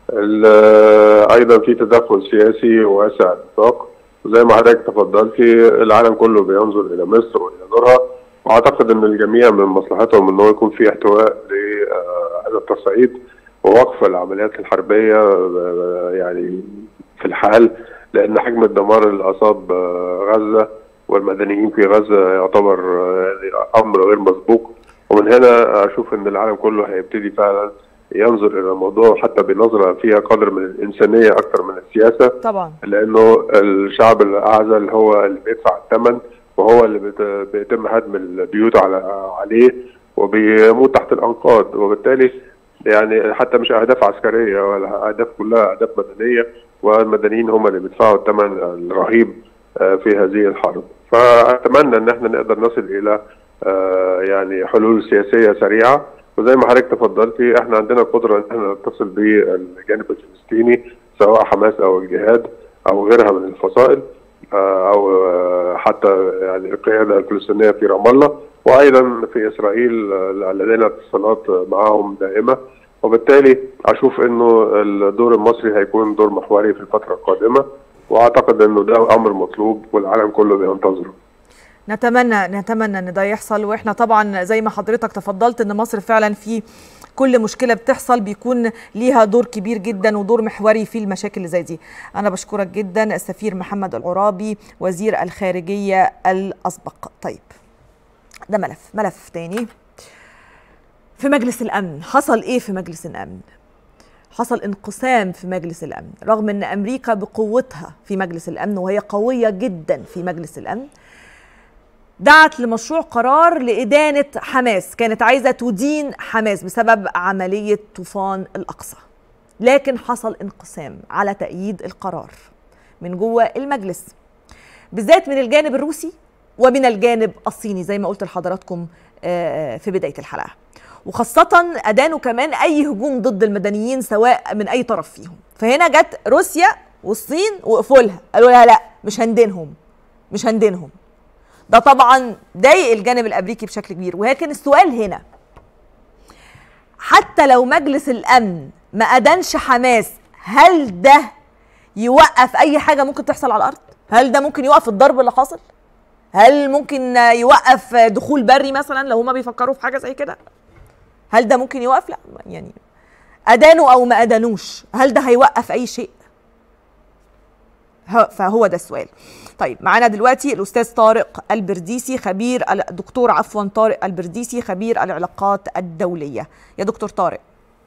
ايضا في تدخل سياسي واسع النطاق زي ما حضرتك تفضلتي العالم كله بينظر الى مصر والى دورها واعتقد ان الجميع من مصلحتهم ان هو يكون في احتواء لهذا التصعيد ووقف العمليات الحربيه يعني في الحال لان حجم الدمار اللي اصاب غزه والمدنيين في غزه يعتبر امر غير مسبوق ومن هنا اشوف ان العالم كله هيبتدي فعلا ينظر الى الموضوع حتى بنظره فيها قدر من الانسانيه اكثر من السياسه طبعا لانه الشعب الاعزل هو اللي بيدفع الثمن وهو اللي بيتم هدم البيوت على عليه وبيموت تحت الانقاض وبالتالي يعني حتى مش اهداف عسكريه ولا اهداف كلها اهداف مدنيه والمدنيين هم اللي بيدفعوا الثمن الرهيب في هذه الحرب فاتمنى ان احنا نقدر نصل الى يعني حلول سياسيه سريعه وزي ما حضرتك تفضلتي احنا عندنا قدره ان احنا نتصل بالجانب الفلسطيني سواء حماس او الجهاد او غيرها من الفصائل او حتى يعني القياده الفلسطينيه في رام الله وايضا في اسرائيل لدينا اتصالات معهم دائمه وبالتالي اشوف انه الدور المصري هيكون دور محوري في الفتره القادمه واعتقد انه ده امر مطلوب والعالم كله بينتظره نتمنى نتمنى ان ده يحصل واحنا طبعا زي ما حضرتك تفضلت ان مصر فعلا في كل مشكله بتحصل بيكون ليها دور كبير جدا ودور محوري في المشاكل اللي زي دي انا بشكرك جدا السفير محمد العرابي وزير الخارجيه الاسبق طيب ده ملف ملف تاني في مجلس الامن حصل ايه في مجلس الامن حصل انقسام في مجلس الامن رغم ان امريكا بقوتها في مجلس الامن وهي قويه جدا في مجلس الامن دعت لمشروع قرار لإدانة حماس كانت عايزة تدين حماس بسبب عملية طوفان الأقصى لكن حصل انقسام على تأييد القرار من جوه المجلس بالذات من الجانب الروسي ومن الجانب الصيني زي ما قلت لحضراتكم في بداية الحلقة وخاصة أدانوا كمان أي هجوم ضد المدنيين سواء من أي طرف فيهم فهنا جت روسيا والصين وقفوا لها قالوا لها لا مش هندينهم مش هندينهم ده طبعا ضايق الجانب الامريكي بشكل كبير ولكن السؤال هنا حتى لو مجلس الامن ما ادانش حماس هل ده يوقف اي حاجه ممكن تحصل على الارض هل ده ممكن يوقف الضرب اللي حاصل هل ممكن يوقف دخول بري مثلا لو هما بيفكروا في حاجه زي كده هل ده ممكن يوقف لا يعني ادانوا او ما ادانوش هل ده هيوقف اي شيء فهو ده السؤال طيب معانا دلوقتي الاستاذ طارق البرديسي خبير الدكتور عفوا طارق البرديسي خبير العلاقات الدوليه يا دكتور طارق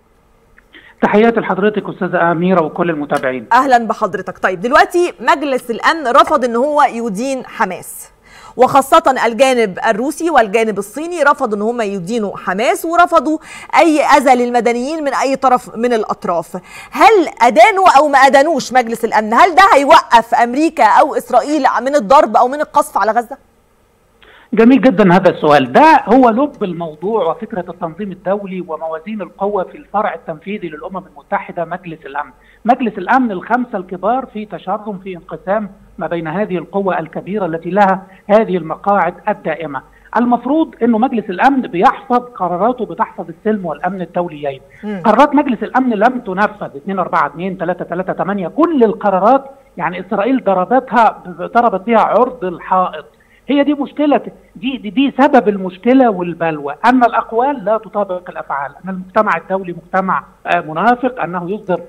تحياتي لحضرتك استاذه اميره وكل المتابعين اهلا بحضرتك طيب دلوقتي مجلس الامن رفض ان هو يدين حماس وخاصة الجانب الروسي والجانب الصيني رفضوا ان هم يدينوا حماس ورفضوا اي اذى للمدنيين من اي طرف من الاطراف. هل ادانوا او ما ادانوش مجلس الامن؟ هل ده هيوقف امريكا او اسرائيل من الضرب او من القصف على غزة؟ جميل جدا هذا السؤال ده هو لب الموضوع وفكرة التنظيم الدولي وموازين القوة في الفرع التنفيذي للأمم المتحدة مجلس الأمن مجلس الأمن الخمسة الكبار في تشرذم في انقسام ما بين هذه القوة الكبيرة التي لها هذه المقاعد الدائمة المفروض انه مجلس الامن بيحفظ قراراته بتحفظ السلم والامن الدوليين قرارات مجلس الامن لم تنفذ 2 4 2 3 3 8 كل القرارات يعني اسرائيل ضربتها ضربت بها عرض الحائط هي دي مشكلة دي, دي دي سبب المشكلة والبلوى أما الأقوال لا تطابق الأفعال أن المجتمع الدولي مجتمع منافق أنه يصدر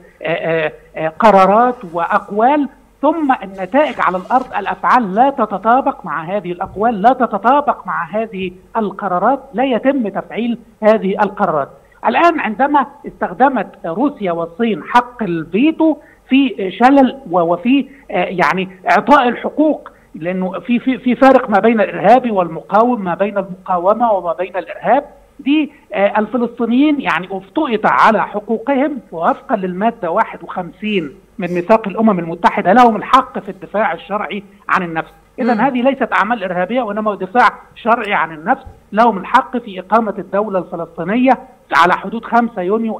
قرارات وأقوال ثم النتائج على الأرض الأفعال لا تتطابق مع هذه الأقوال لا تتطابق مع هذه القرارات لا يتم تفعيل هذه القرارات الآن عندما استخدمت روسيا والصين حق الفيتو في شلل وفي يعني إعطاء الحقوق لانه في في في فارق ما بين الارهابي والمقاوم ما بين المقاومه وما بين الارهاب دي آه الفلسطينيين يعني افتئت على حقوقهم ووفقا للماده 51 من ميثاق الامم المتحده لهم الحق في الدفاع الشرعي عن النفس اذا هذه ليست اعمال ارهابيه وانما دفاع شرعي عن النفس لهم الحق في اقامه الدوله الفلسطينيه على حدود 5 يونيو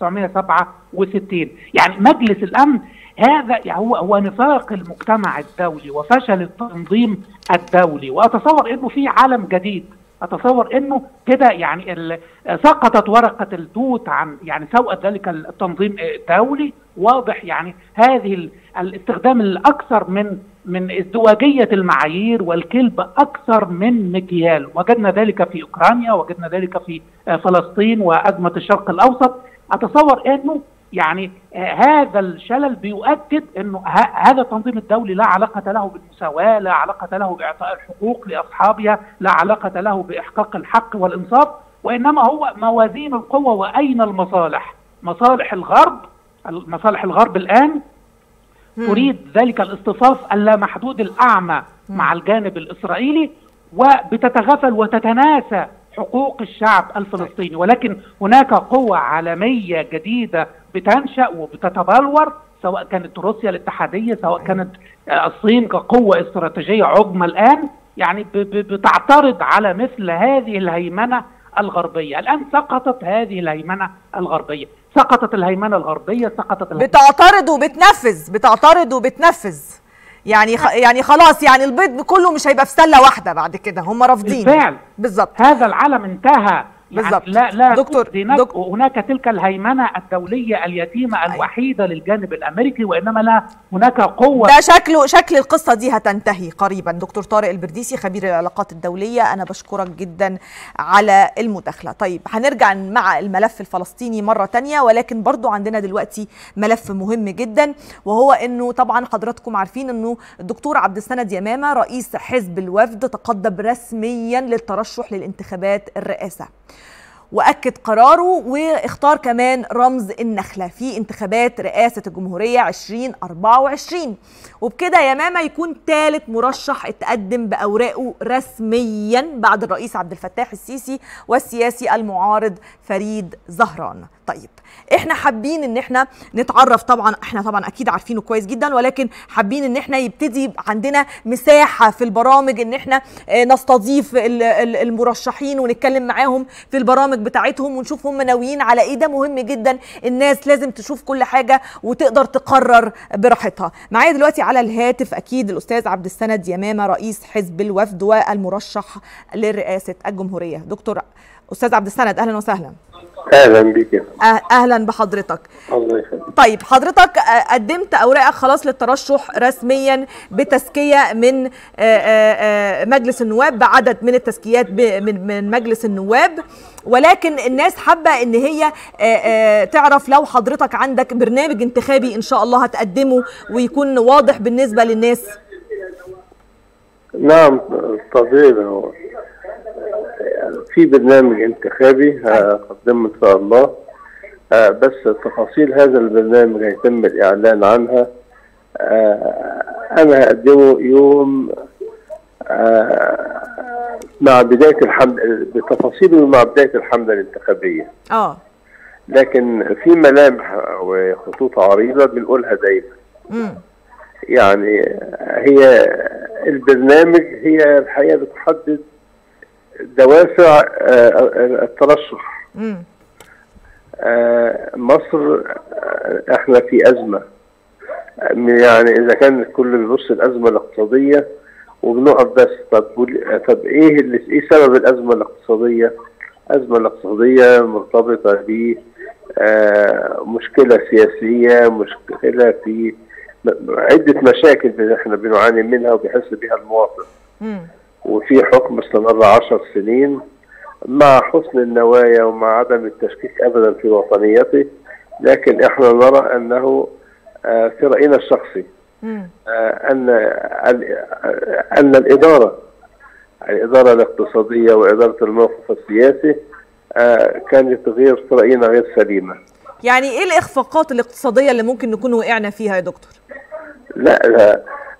1967 يعني مجلس الامن هذا يعني هو هو نفاق المجتمع الدولي وفشل التنظيم الدولي واتصور انه في عالم جديد اتصور انه كده يعني سقطت ورقه التوت عن يعني سوءت ذلك التنظيم الدولي واضح يعني هذه الاستخدام الاكثر من من ازدواجيه المعايير والكلب اكثر من مكيال وجدنا ذلك في اوكرانيا وجدنا ذلك في فلسطين وازمه الشرق الاوسط اتصور انه يعني آه هذا الشلل بيؤكد انه هذا التنظيم الدولي لا علاقه له بالمساواه، لا علاقه له باعطاء الحقوق لاصحابها، لا علاقه له باحقاق الحق والانصاف، وانما هو موازين القوه واين المصالح؟ مصالح الغرب مصالح الغرب الان تريد ذلك الاصطفاف اللامحدود الاعمى مع الجانب الاسرائيلي وبتتغافل وتتناسى حقوق الشعب الفلسطيني ولكن هناك قوة عالمية جديدة بتنشأ وبتتبلور سواء كانت روسيا الاتحادية سواء كانت الصين كقوة استراتيجية عظمى الآن يعني بتعترض على مثل هذه الهيمنة الغربية الآن سقطت هذه الهيمنة الغربية سقطت الهيمنة الغربية سقطت الهيمنة بتعترض وبتنفذ بتعترض وبتنفذ يعني خ... يعني خلاص يعني البيض كله مش هيبقى في سله واحده بعد كده هم رافضين بالفعل بالظبط هذا العالم انتهى بالظبط. لا لا دكتور- هناك, دك- هناك تلك الهيمنه الدوليه اليتيمه الوحيده للجانب الامريكي وانما لا هناك قوه ده شكله شكل القصة دي هتنتهي قريبا دكتور طارق البرديسي خبير العلاقات الدولية أنا بشكرك جدا على المداخلة طيب هنرجع مع الملف الفلسطيني مرة تانية ولكن برضو عندنا دلوقتي ملف مهم جدا وهو أنه طبعا حضراتكم عارفين أنه الدكتور عبد السند يمامة رئيس حزب الوفد تقدم رسميا للترشح للانتخابات الرئاسة واكد قراره واختار كمان رمز النخله في انتخابات رئاسه الجمهوريه 2024 وبكده يمامه يكون ثالث مرشح اتقدم باوراقه رسميا بعد الرئيس عبد الفتاح السيسي والسياسي المعارض فريد زهران طيب احنا حابين ان احنا نتعرف طبعا احنا طبعا اكيد عارفينه كويس جدا ولكن حابين ان احنا يبتدي يبقى عندنا مساحه في البرامج ان احنا آه، نستضيف ال- ال- المرشحين ونتكلم معاهم في البرامج بتاعتهم ونشوف هم ناويين على ايه ده مهم جدا الناس لازم تشوف كل حاجه وتقدر تقرر براحتها معايا دلوقتي على الهاتف اكيد الاستاذ عبد السند يمامه رئيس حزب الوفد والمرشح لرئاسه الجمهوريه دكتور استاذ عبد السند اهلا وسهلا اهلا بك أه- اهلا بحضرتك الله يخليك طيب حضرتك آه، قدمت اوراقك خلاص للترشح رسميا بتزكيه من آه، آه، آه، مجلس النواب بعدد من التزكيات ب- من من مجلس النواب ولكن الناس حابه ان هي آه، آه، تعرف لو حضرتك عندك برنامج انتخابي ان شاء الله هتقدمه ويكون واضح بالنسبه للناس نعم طبيعي هو في برنامج انتخابي هقدمه ان شاء الله آه، بس تفاصيل هذا البرنامج هيتم الاعلان عنها آه، انا هقدمه يوم آه، مع بدايه الحمله بتفاصيله مع بدايه الحمله الانتخابيه اه لكن في ملامح وخطوط عريضه بنقولها دايما امم يعني هي البرنامج هي الحقيقه بتحدد دوافع آه، الترشح امم آه، مصر آه، احنا في ازمه يعني اذا كان الكل بيبص الازمه الاقتصاديه وبنقف بس طب قول- طب ايه اللي ايه سبب الازمه الاقتصاديه؟ الازمه الاقتصاديه مرتبطه ب آه، مشكله سياسيه مشكله في م- عده مشاكل احنا بنعاني منها وبيحس بها المواطن امم وفي حكم استمر عشر سنين مع حسن النوايا ومع عدم التشكيك ابدا في وطنيته لكن احنا نرى انه آه، في راينا الشخصي امم آه، ان ال- آه، ان الاداره الاداره الاقتصاديه واداره الموقف السياسي آه، كانت غير في راينا غير سليمه يعني ايه الاخفاقات الاقتصاديه اللي ممكن نكون وقعنا فيها يا دكتور لا لا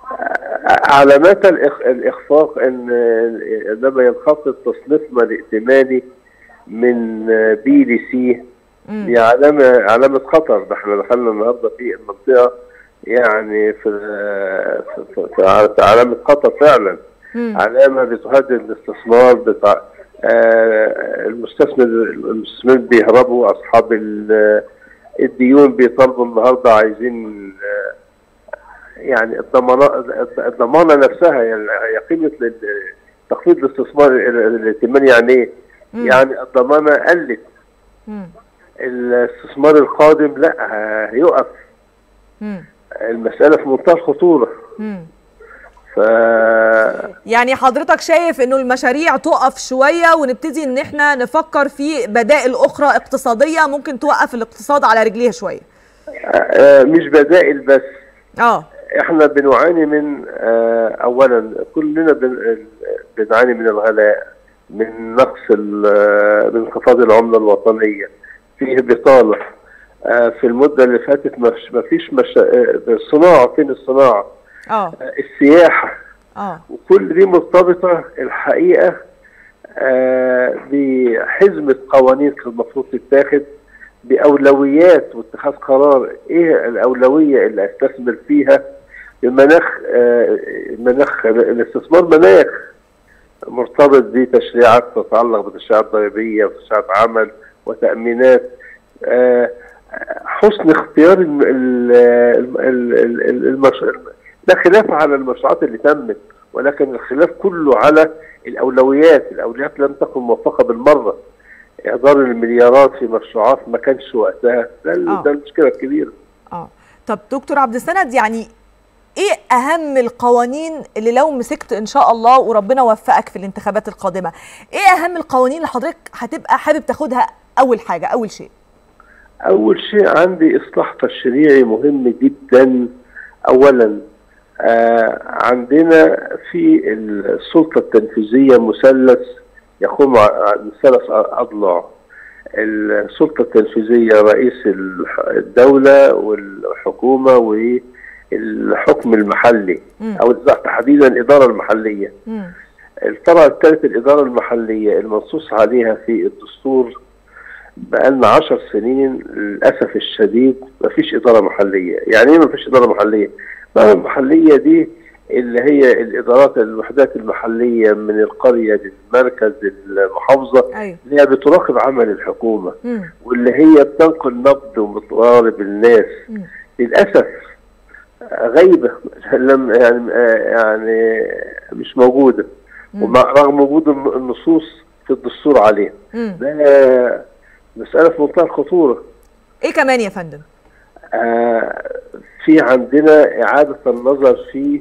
علامات الإخ- الإخفاق إن لما ينخفض تصنيفنا الائتماني من بي لسي مم. دي علامة علامة خطر ده احنا دخلنا النهارده في المنطقة يعني في في, في, في علامة خطر فعلا مم. علامة بتهدد الاستثمار بتاع آه، المستثمر المستثمرين بيهربوا أصحاب ال- الديون بيطالبوا النهارده عايزين آه، يعني الضمانة الضمانة نفسها يعني هي قيمة لل- تخفيض الاستثمار ال- الائتماني يعني ايه؟ مم. يعني الضمانة قلت مم. الاستثمار القادم لا هيقف مم. المسألة في منتهى الخطورة مم. ف يعني حضرتك شايف انه المشاريع تقف شويه ونبتدي ان احنا نفكر في بدائل اخرى اقتصاديه ممكن توقف الاقتصاد على رجليه شويه آه، مش بدائل بس اه احنا بنعاني من آه، اولا كلنا بن- بنعاني من الغلاء من نقص ال- آه، من انخفاض العمله الوطنيه فيه بطاله آه، في المده اللي فاتت مش- ما فيش مش... آه، الصناعه فين الصناعه اه آه، السياحه اه وكل دي مرتبطه الحقيقه آه، بحزمه قوانين كان المفروض تتاخد باولويات واتخاذ قرار ايه الاولويه اللي استثمر فيها المناخ آه، مناخ الاستثمار مناخ مرتبط بتشريعات تتعلق بتشريعات ضريبيه وتشريعات عمل وتامينات آه، حسن اختيار الم- ال- ال- ال- ال- المش... لا خلاف على المشروعات اللي تمت ولكن الخلاف كله على الاولويات، الاولويات لم تكن موفقه بالمره. اهدار المليارات في مشروعات ما كانش وقتها ده ال- آه. ده المشكله الكبيره اه طب دكتور عبد السند يعني ايه اهم القوانين اللي لو مسكت ان شاء الله وربنا وفقك في الانتخابات القادمه ايه اهم القوانين اللي حضرتك هتبقى حابب تاخدها اول حاجه اول شيء أول شيء عندي إصلاح تشريعي مهم جدا أولا آه عندنا في السلطة التنفيذية مثلث يقوم عن ثلاث أضلاع السلطة التنفيذية رئيس الح- الدولة والحكومة والحكم المحلي مم. أو تحديدا الإدارة المحلية مم. الفرع الثالث الإدارة المحلية المنصوص عليها في الدستور بقالنا عشر سنين للأسف الشديد مفيش إدارة محلية يعني إيه مفيش إدارة محلية؟ الإدارة المحلية دي اللي هي الإدارات الوحدات المحلية من القرية للمركز للمحافظة ايوه اللي هي بتراقب عمل الحكومة مم. واللي هي بتنقل نبض ومطالب الناس مم. للأسف غايبة لم يعني يعني مش موجودة مم. ومع رغم وجود النصوص في الدستور عليها مم. ده مسألة في منتهى الخطورة ايه كمان يا فندم آه في عندنا إعادة النظر في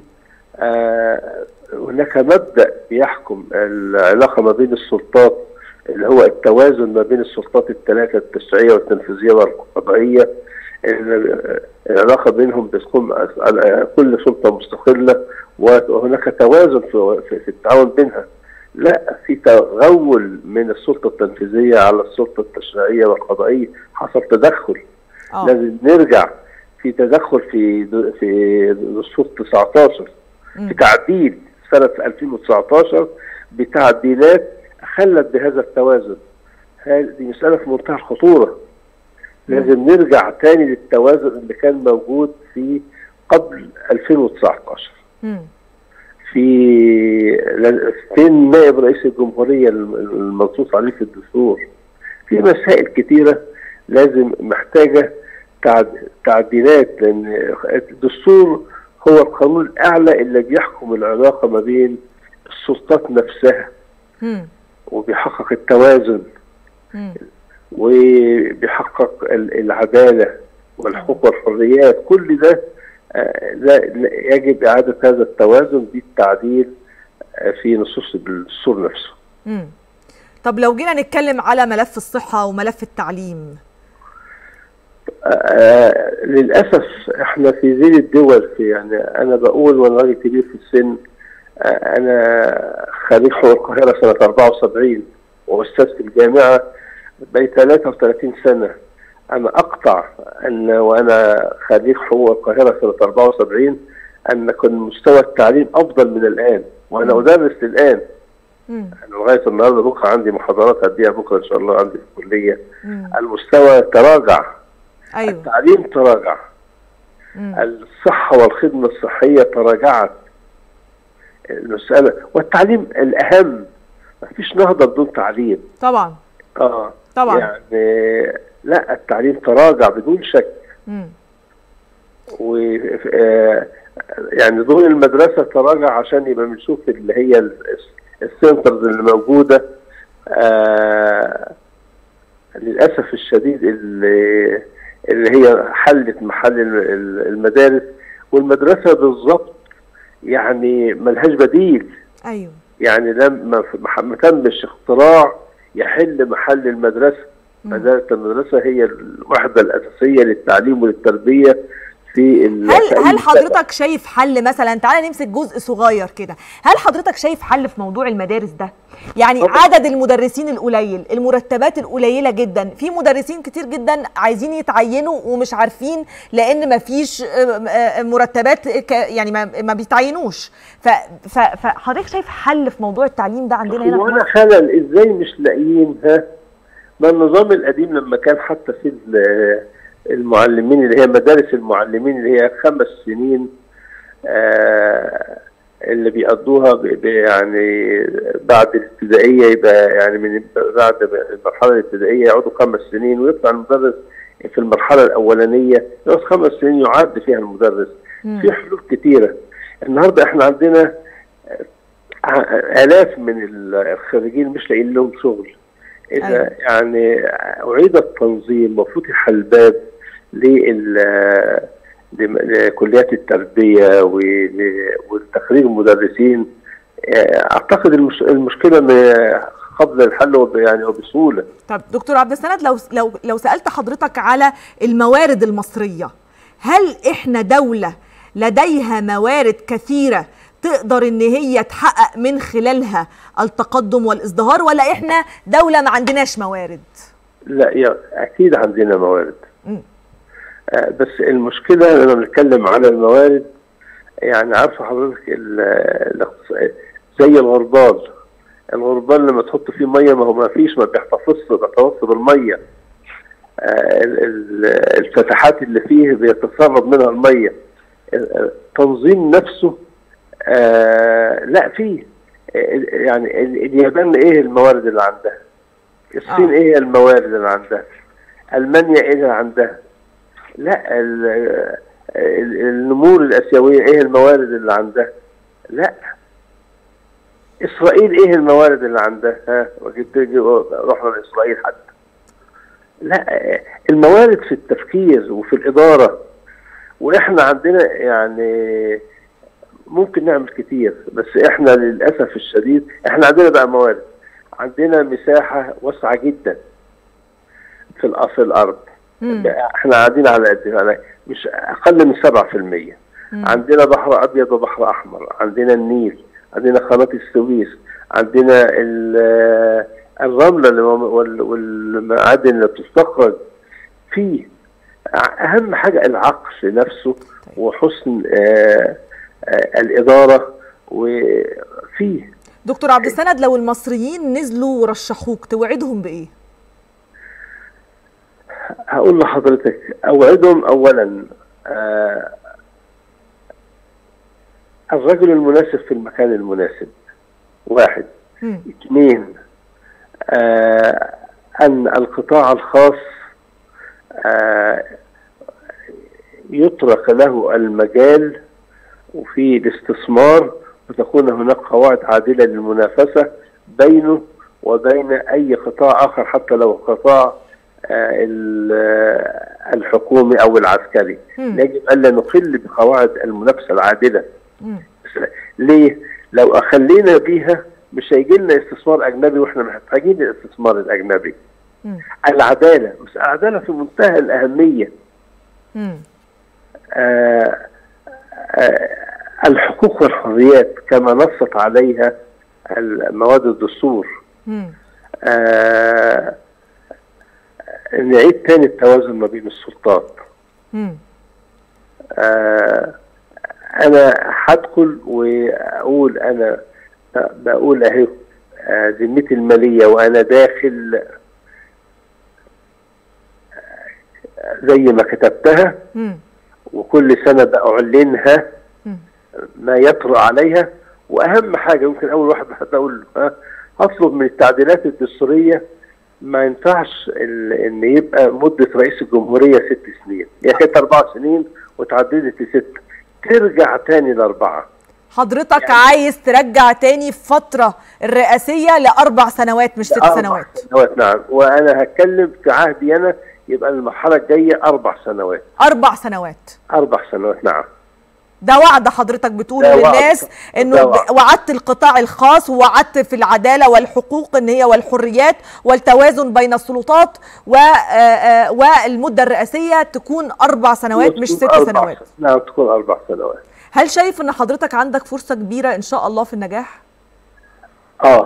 آه هناك مبدأ بيحكم العلاقة ما بين السلطات اللي هو التوازن ما بين السلطات الثلاثة التشريعية والتنفيذية والقضائية ال- العلاقة بينهم بتكون على كل سلطة مستقلة وهناك توازن في في- في التعاون بينها لا في تغول من السلطة التنفيذية على السلطة التشريعية والقضائية حصل تدخل اه لازم نرجع في تدخل في د- في دستور 19 مم. في تعديل سنة 2019 بتعديلات خلت بهذا التوازن هذه مسألة في منتهى الخطورة لازم نرجع تاني للتوازن اللي كان موجود في قبل 2019 مم. في ل- فين نائب رئيس الجمهورية الم- المنصوص عليه في الدستور في مسائل كتيرة لازم محتاجة تعد- تعديلات لأن الدستور هو القانون الأعلى اللي بيحكم العلاقة ما بين السلطات نفسها مم. وبيحقق التوازن مم. وبيحقق ال- العدالة والحقوق والحريات كل ده آه، لا لا- يجب إعادة هذا التوازن بالتعديل آه، في نصوص الدستور نفسه مم. طب لو جينا نتكلم على ملف الصحه وملف التعليم آه، للأسف احنا في ذيل الدول في يعني أنا بقول وأنا راجل كبير في السن آه، أنا خريج حقوق القاهرة سنة 74 وأستاذ في الجامعة بقي 33 سنة أنا أقطع أن وأنا خريج حقوق القاهرة سنة 74 أن كان مستوى التعليم أفضل من الآن وأنا أدرس الآن مم. أنا لغاية النهاردة بكرة عندي محاضرات هديها بكرة إن شاء الله عندي في الكلية مم. المستوى تراجع ايوه التعليم تراجع مم. الصحة والخدمة الصحية تراجعت المسألة والتعليم الأهم مفيش نهضة بدون تعليم طبعا اه طبعا يعني لا التعليم تراجع بدون شك مم. و آه، يعني دور المدرسة تراجع عشان يبقى بنشوف اللي هي ال- السنترز اللي موجودة آه للأسف الشديد اللي, اللي هي حلت محل ال- ال- المدارس والمدرسة بالظبط يعني ملهاش بديل ايوه يعني لم ما ما- ما تمش اختراع يحل محل المدرسة مم. مدارس المدرسة هي الوحدة الأساسية للتعليم وللتربية في ال- هل في أي هل مجتمع. حضرتك شايف حل مثلا تعالى نمسك جزء صغير كده هل حضرتك شايف حل في موضوع المدارس ده يعني طبعا. عدد المدرسين القليل المرتبات القليله جدا في مدرسين كتير جدا عايزين يتعينوا ومش عارفين لان مفيش آه، آه، مرتبات ك- يعني ما ما بيتعينوش ف- ف- فحضرتك شايف حل في موضوع التعليم ده عندنا هنا في وانا مصر؟ خلل ازاي مش لاقيين ها ما النظام القديم لما كان حتى في ال- المعلمين اللي هي مدارس المعلمين اللي هي خمس سنين آه اللي بيقضوها ب- ب- يعني بعد الابتدائيه يبقى يعني من بعد المرحله الابتدائيه يقعدوا خمس سنين ويطلع المدرس في المرحله الاولانيه يقعد خمس سنين يعد فيها المدرس مم. في حلول كتيره النهارده احنا عندنا آلاف من الخريجين مش لاقيين لهم شغل اذا أيوة. يعني اعيد التنظيم وفتح الباب لل لم- لكليات التربيه ول- ولتخريج المدرسين اعتقد المش... المشكله م- قبل الحل وب- يعني وبسهوله طب دكتور عبد السند لو لو لو سالت حضرتك على الموارد المصريه هل احنا دوله لديها موارد كثيره تقدر ان هي تحقق من خلالها التقدم والازدهار ولا احنا دوله ما عندناش موارد لا يا اكيد عندنا موارد مم. آه، بس المشكله لما بنتكلم على الموارد يعني عارفه حضرتك ال- الاقتص- زي الغربال الغربال لما تحط فيه ميه ما هو ما فيش ما بيحتفظش بيحتفظ بالميه آه، ال- ال- الفتحات اللي فيه بيتسرب منها الميه التنظيم نفسه آه لا فيه آه، يعني ال- اليابان ايه الموارد اللي عندها الصين آه. ايه الموارد اللي عندها المانيا ايه اللي عندها لا ال- ال- النمور الاسيويه ايه الموارد اللي عندها لا اسرائيل ايه الموارد اللي عندها ها وجبت رحنا لاسرائيل حتى لا الموارد في التفكير وفي الاداره واحنا عندنا يعني ممكن نعمل كتير بس احنا للاسف الشديد احنا عندنا بقى موارد عندنا مساحه واسعه جدا في الأ- في الارض مم. احنا قاعدين على قد على مش اقل من 7% مم. عندنا بحر ابيض وبحر احمر عندنا النيل عندنا قناه السويس عندنا ال- الرمله اللي مم- وال- والمعادن اللي بتستخرج فيه اهم حاجه العقل نفسه وحسن آه، آه، الاداره وفيه دكتور عبد السند لو المصريين نزلوا ورشحوك توعدهم بايه هقول لحضرتك اوعدهم اولا آه الرجل المناسب في المكان المناسب واحد مم. اثنين آه ان القطاع الخاص آه يطرق له المجال وفي الاستثمار وتكون هناك قواعد عادله للمنافسه بينه وبين اي قطاع اخر حتى لو قطاع آه، ال- آه، الحكومي او العسكري مم. يجب الا نخل بقواعد المنافسه العادله مم. ليه؟ لو اخلينا بيها مش هيجي لنا استثمار اجنبي واحنا محتاجين الاستثمار الاجنبي. مم. العداله، بس العداله في منتهى الاهميه. مم. آه آه الحقوق والحريات كما نصت عليها مواد الدستور. مم. آه نعيد تاني التوازن ما بين السلطات. مم. آه انا هدخل واقول انا بقول اهي آه، ذمتي الماليه وانا داخل آه، زي ما كتبتها مم. وكل سنه باعلنها مم. ما يطرأ عليها واهم حاجه يمكن اول واحد حتى اقول ها اطلب من التعديلات الدستوريه ما ينفعش ال- ان يبقى مده رئيس الجمهوريه ست سنين هي كانت اربع سنين وتعدلت لست ترجع تاني لاربعه حضرتك يعني عايز ترجع تاني الفترة الرئاسية لأربع سنوات مش ست أربع سنوات سنوات نعم وانا هتكلم في عهدي انا يبقى المرحله الجايه اربع سنوات أربع سنوات اربع سنوات نعم ده وعد حضرتك بتقوله ده وعد. للناس انه ده وعد. ب- وعدت القطاع الخاص ووعدت في العداله والحقوق ان هي والحريات والتوازن بين السلطات و آه، آه، والمده الرئاسيه تكون اربع سنوات مش ست وتكون أربع سنوات س- نعم تكون اربع سنوات هل شايف ان حضرتك عندك فرصه كبيره ان شاء الله في النجاح اه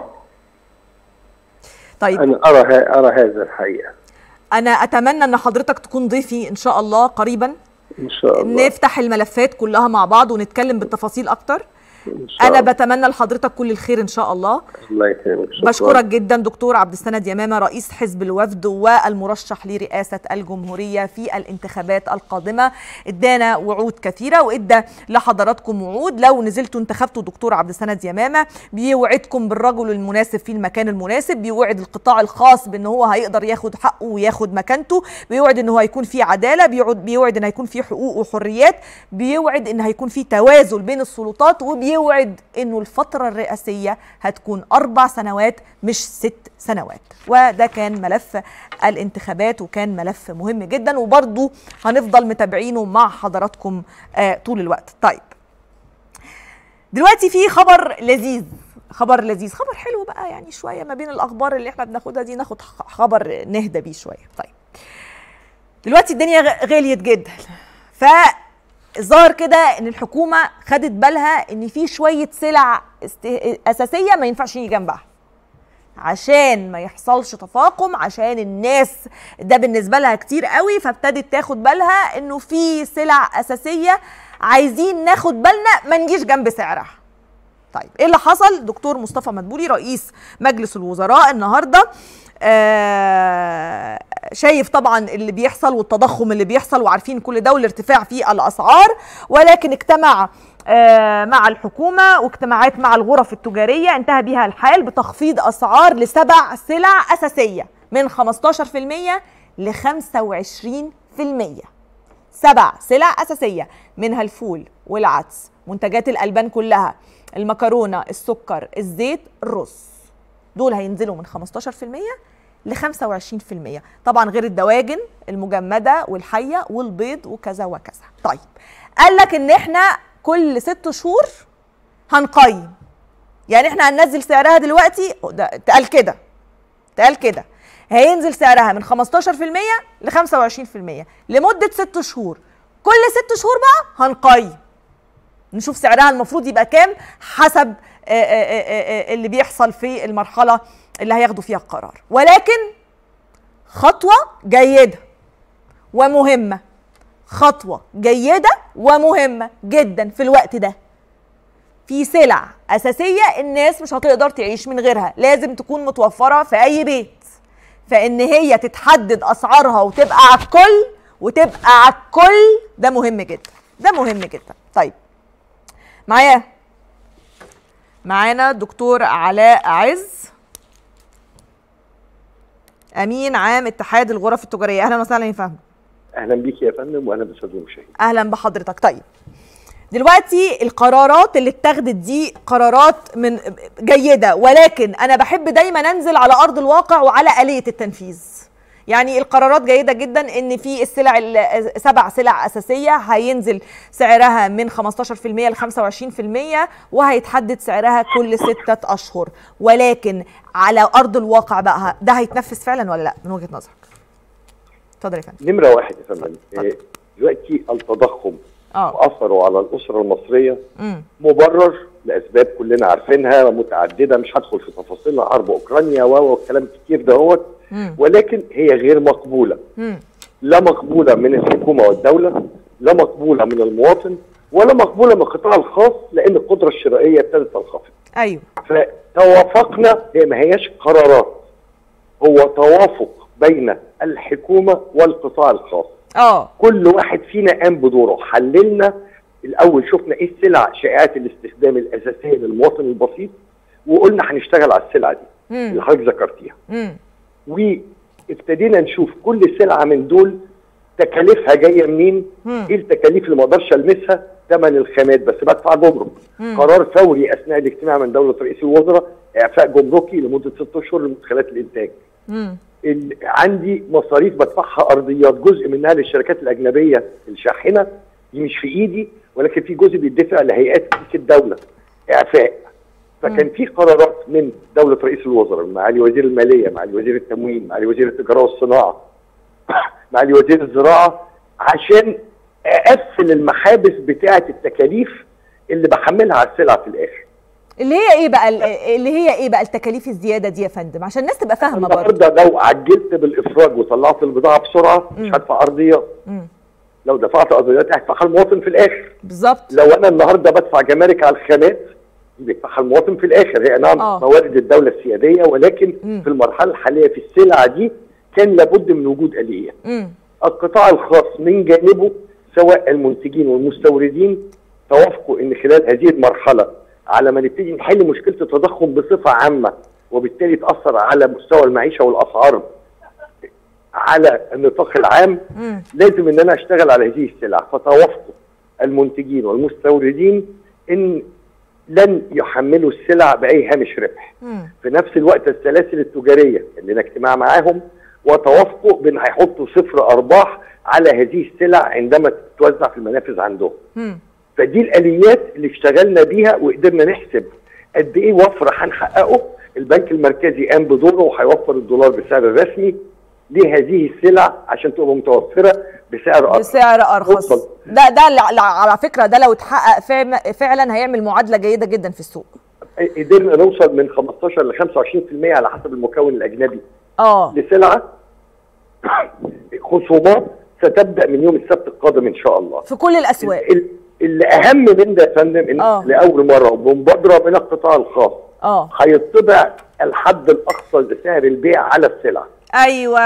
طيب انا ارى ه- ارى هذا الحقيقه انا اتمنى ان حضرتك تكون ضيفي ان شاء الله قريبا ان شاء الله نفتح الملفات كلها مع بعض ونتكلم بالتفاصيل اكتر إن شاء انا الله. بتمنى لحضرتك كل الخير ان شاء الله الله يكرمك شكراً. بشكرك جدا دكتور عبد السند يمامه رئيس حزب الوفد والمرشح لرئاسه الجمهوريه في الانتخابات القادمه ادانا وعود كثيره وادى لحضراتكم وعود لو نزلتوا انتخبتوا دكتور عبد السند يمامه بيوعدكم بالرجل المناسب في المكان المناسب بيوعد القطاع الخاص بان هو هيقدر ياخد حقه وياخد مكانته بيوعد ان هو هيكون في عداله بيوعد بيوعد ان هيكون في حقوق وحريات بيوعد ان هيكون في توازن بين السلطات وبيوعد بيوعد انه الفتره الرئاسيه هتكون اربع سنوات مش ست سنوات وده كان ملف الانتخابات وكان ملف مهم جدا وبرضه هنفضل متابعينه مع حضراتكم آه طول الوقت طيب دلوقتي في خبر لذيذ خبر لذيذ خبر حلو بقى يعني شويه ما بين الاخبار اللي احنا بناخدها دي ناخد خبر نهدى بيه شويه طيب دلوقتي الدنيا غليت جدا فالظاهر كده ان الحكومه خدت بالها ان في شويه سلع است- اساسيه ما ينفعش يجي جنبها عشان ما يحصلش تفاقم عشان الناس ده بالنسبه لها كتير قوي فابتدت تاخد بالها انه في سلع اساسيه عايزين ناخد بالنا ما نجيش جنب سعرها طيب ايه اللي حصل دكتور مصطفى مدبولي رئيس مجلس الوزراء النهارده آه شايف طبعا اللي بيحصل والتضخم اللي بيحصل وعارفين كل ده والارتفاع في الاسعار ولكن اجتمع آه مع الحكومه واجتماعات مع الغرف التجاريه انتهى بها الحال بتخفيض اسعار لسبع سلع اساسيه من 15% ل 25% سبع سلع أساسية منها الفول والعدس منتجات الألبان كلها المكرونة السكر الزيت الرز دول هينزلوا من 15% ل 25% طبعا غير الدواجن المجمدة والحية والبيض وكذا وكذا طيب قال لك ان احنا كل ست شهور هنقيم يعني احنا هننزل سعرها دلوقتي ده اتقال كده اتقال كده هينزل سعرها من 15% ل 25% لمدة ست شهور كل ست شهور بقى هنقيم نشوف سعرها المفروض يبقى كام حسب آه، آه، آه، آه، اللي بيحصل في المرحلة اللي هياخدوا فيها القرار ولكن خطوة جيدة ومهمة خطوة جيدة ومهمة جدا في الوقت ده في سلع أساسية الناس مش هتقدر تعيش من غيرها لازم تكون متوفرة في أي بيت فإن هي تتحدد أسعارها وتبقى على الكل وتبقى على الكل ده مهم جدا ده مهم جدا طيب معايا معانا دكتور علاء عز امين عام اتحاد الغرف التجاريه اهلا وسهلا يا فندم اهلا بيك يا فندم واهلا بالساده المشاهدين اهلا بحضرتك طيب دلوقتي القرارات اللي اتخذت دي قرارات من جيده ولكن انا بحب دايما انزل على ارض الواقع وعلى اليه التنفيذ يعني القرارات جيده جدا ان في السلع ال- سبع سلع اساسيه هينزل سعرها من 15% ل 25% وهيتحدد سعرها كل ستة اشهر ولكن على ارض الواقع بقى ده هيتنفذ فعلا ولا لا من وجهه نظرك اتفضل يا فندم نمره واحد يا فندم اتفضل. آه، دلوقتي التضخم اه واثره على الاسره المصريه امم مبرر لاسباب كلنا عارفينها متعدده مش هدخل في تفاصيلها حرب اوكرانيا و والكلام كتير دهوت امم ولكن هي غير مقبوله امم لا مقبوله من الحكومه والدوله لا مقبوله من المواطن ولا مقبوله من القطاع الخاص لان القدره الشرائيه ابتدت تنخفض ايوه فتوافقنا هي ما هياش قرارات هو توافق بين الحكومه والقطاع الخاص اه كل واحد فينا قام بدوره حللنا الاول شفنا ايه السلع شائعات الاستخدام الاساسيه للمواطن البسيط وقلنا هنشتغل على السلع دي اللي امم حضرتك ذكرتيها امم وابتدينا نشوف كل سلعه من دول تكاليفها جايه منين مم. ايه التكاليف اللي ما اقدرش المسها ثمن الخامات بس بدفع جمرك مم. قرار فوري اثناء الاجتماع من دوله رئيس الوزراء اعفاء جمركي لمده ست اشهر لمدخلات الانتاج امم ال- عندي مصاريف بدفعها ارضيات جزء منها للشركات الاجنبيه الشاحنه دي مش في ايدي ولكن في جزء بيدفع لهيئات ملك الدوله اعفاء فكان في قرارات من دوله رئيس الوزراء معالي وزير الماليه معالي وزير التموين معالي وزير التجاره والصناعه معالي وزير الزراعه عشان اقفل المحابس بتاعه التكاليف اللي بحملها على السلعه في الاخر اللي هي ايه بقى ال- اللي هي ايه بقى التكاليف الزياده دي يا فندم عشان الناس تبقى فاهمه برضه النهارده لو عجلت بالافراج وطلعت البضاعه بسرعه مش مم. هدفع ارضيات امم لو دفعت ارضيات هدفعها المواطن في الاخر بالظبط لو انا النهارده بدفع جمارك على الخامات دي بيدفعها المواطن في الاخر هي نعم آه. موارد الدوله السياديه ولكن مم. في المرحله الحاليه في السلعه دي كان لابد من وجود اليه امم القطاع الخاص من جانبه سواء المنتجين والمستوردين توافقوا ان خلال هذه المرحله على ما نبتدي نحل مشكله التضخم بصفه عامه وبالتالي تاثر على مستوى المعيشه والاسعار على النطاق العام امم لازم ان انا اشتغل على هذه السلع فتوافقوا المنتجين والمستوردين ان لن يحملوا السلع باي هامش ربح مم. في نفس الوقت السلاسل التجاريه اللي لنا اجتماع معاهم وتوافقوا بان هيحطوا صفر ارباح على هذه السلع عندما تتوزع في المنافذ عندهم مم. فدي الاليات اللي اشتغلنا بيها وقدرنا نحسب قد ايه وفر هنحققه البنك المركزي قام بدوره وهيوفر الدولار بالسعر الرسمي لهذه السلع عشان تبقى متوفره بسعر ارخص بسعر ارخص اتفضل. ده ده اللي- اللي على فكره ده لو اتحقق فعلا فعلا هيعمل معادله جيده جدا في السوق قدرنا نوصل من 15 ل 25% على حسب المكون الاجنبي اه لسلعه خصومات ستبدا من يوم السبت القادم ان شاء الله في كل الاسواق ال- اللي اهم من ده يا فندم ان آه. لاول مره وبمبادره من القطاع الخاص اه هيطبع الحد الاقصى لسعر البيع على السلع ايوه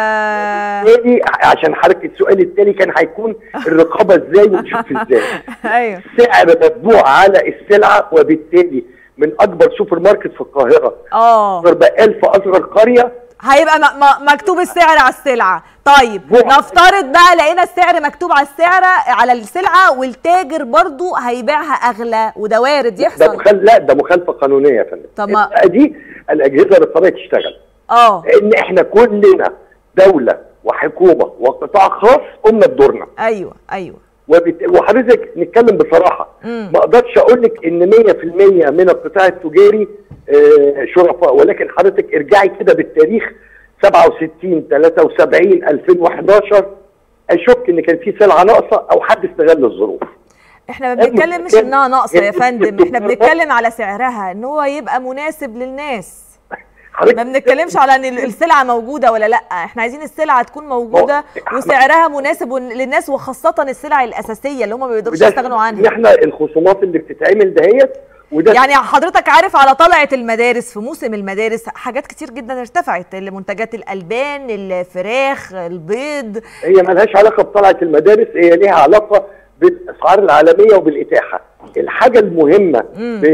بالتالي عشان حضرتك السؤال التالي كان هيكون الرقابه ازاي ونشوف ازاي ايوه سعر مطبوع على السلعه وبالتالي من اكبر سوبر ماركت في القاهره اه اكبر بقال في اصغر قريه هيبقى م- م- مكتوب السعر على السلعه طيب بوع. نفترض بقى لقينا السعر مكتوب على السعر على السلعه والتاجر برضو هيبيعها اغلى وده وارد ده يحصل مخل... لا ده مخالفه قانونيه يا فندم طب ما- بقى دي الاجهزه الرقابيه تشتغل اه لان احنا كلنا دوله وحكومه وقطاع خاص قمنا بدورنا ايوه ايوه وبت... وحضرتك نتكلم بصراحه مم. ما اقدرش اقول لك ان 100% من القطاع التجاري آه، شرفاء ولكن حضرتك ارجعي كده بالتاريخ 67 73 2011 اشك ان كان في سلعه ناقصه او حد استغل الظروف احنا ما أيوة، بنتكلم مش كان- انها ناقصه يا كان فندم احنا الدكتور- بنتكلم على سعرها ان هو يبقى مناسب للناس حضرتك ما بنتكلمش على ان ال- السلعه موجوده ولا لا احنا عايزين السلعه تكون موجوده هو- وسعرها مناسب ون- للناس وخاصه السلع الاساسيه اللي هم ما بيقدروش وده يستغنوا ان عنها احنا الخصومات اللي بتتعمل دهيت وده يعني حضرتك عارف على طلعه المدارس في موسم المدارس حاجات كتير جدا ارتفعت منتجات الالبان الفراخ البيض هي ملهاش علاقه بطلعه المدارس هي ليها علاقه بالاسعار العالميه وبالاتاحه الحاجه المهمه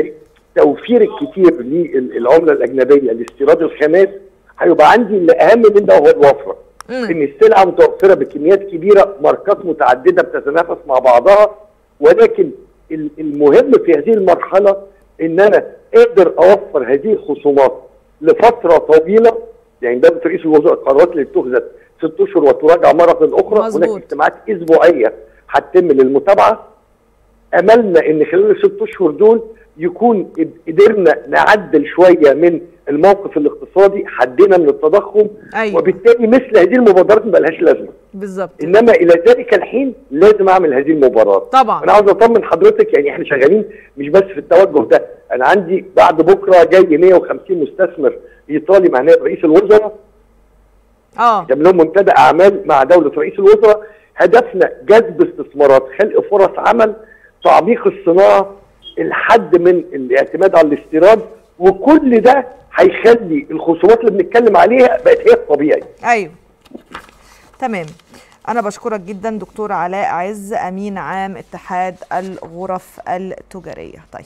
بتوفير الكتير للعمله الاجنبيه لاستيراد الخامات هيبقى عندي اللي اهم من ده هو الوفره مم. ان السلعه متوفره بكميات كبيره ماركات متعدده بتتنافس مع بعضها ولكن ال- المهم في هذه المرحله ان انا اقدر اوفر هذه الخصومات لفتره طويله يعني ده رئيس الوزراء القرارات اللي اتخذت ست اشهر وتراجع مره اخرى مظبوط. هناك اجتماعات اسبوعيه هتتم للمتابعه املنا ان خلال الست اشهر دول يكون قد- قدرنا نعدل شويه من الموقف الاقتصادي حدنا من التضخم أيوة. وبالتالي مثل هذه المبادرات ما لهاش لازمه بالظبط انما الى ذلك الحين لازم اعمل هذه المباراه طبعا. انا عاوز اطمن حضرتك يعني احنا شغالين مش بس في التوجه ده انا عندي بعد بكره جاي 150 مستثمر ايطالي مع نائب رئيس الوزراء اه جاب لهم منتدى اعمال مع دوله رئيس الوزراء هدفنا جذب استثمارات خلق فرص عمل تعميق الصناعه الحد من الاعتماد على الاستيراد وكل ده هيخلي الخصومات اللي بنتكلم عليها بقت هي الطبيعي ايوه تمام انا بشكرك جدا دكتور علاء عز امين عام اتحاد الغرف التجاريه طيب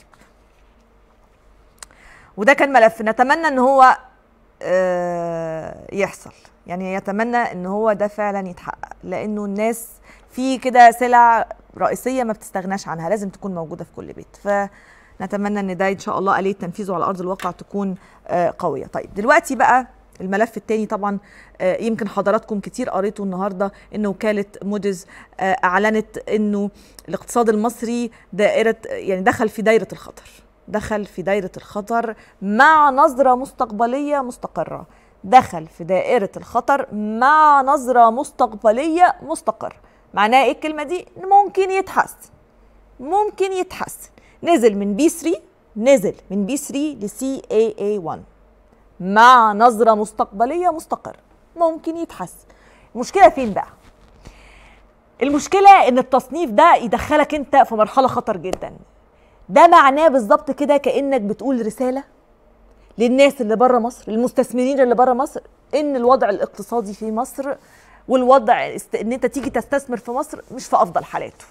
وده كان ملف نتمنى ان هو آه، يحصل يعني يتمنى ان هو ده فعلا يتحقق لانه الناس في كده سلع رئيسيه ما بتستغناش عنها لازم تكون موجوده في كل بيت فنتمنى ان ده ان شاء الله اليه تنفيذه على ارض الواقع تكون آه، قويه طيب دلوقتي بقى الملف الثاني طبعا آه، يمكن حضراتكم كتير قريتوا النهارده ان وكاله موديز آه، اعلنت انه الاقتصاد المصري دائره يعني دخل في دايره الخطر دخل في دايره الخطر مع نظره مستقبليه مستقره دخل في دائره الخطر مع نظره مستقبليه مستقره معناها ايه الكلمه دي إن ممكن يتحسن ممكن يتحسن نزل من بي 3 نزل من بي 3 لسي اي اي 1 مع نظرة مستقبلية مستقرة ممكن يتحسن المشكلة فين بقى؟ المشكلة ان التصنيف ده يدخلك انت في مرحلة خطر جدا ده معناه بالظبط كده كأنك بتقول رسالة للناس اللي بره مصر المستثمرين اللي بره مصر ان الوضع الاقتصادي في مصر والوضع است- ان انت تيجي تستثمر في مصر مش في افضل حالاته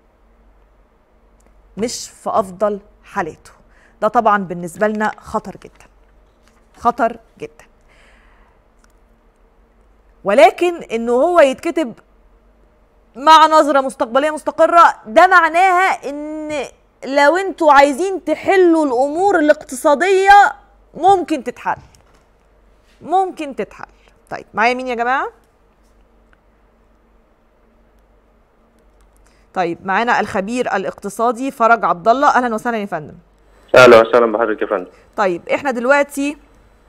مش في افضل حالاته ده طبعا بالنسبة لنا خطر جدا خطر جدا ولكن انه هو يتكتب مع نظره مستقبليه مستقره ده معناها ان لو انتوا عايزين تحلوا الامور الاقتصاديه ممكن تتحل ممكن تتحل طيب معايا مين يا جماعه طيب معانا الخبير الاقتصادي فرج عبد الله اهلا وسهلا يا فندم اهلا وسهلا بحضرتك يا فندم طيب احنا دلوقتي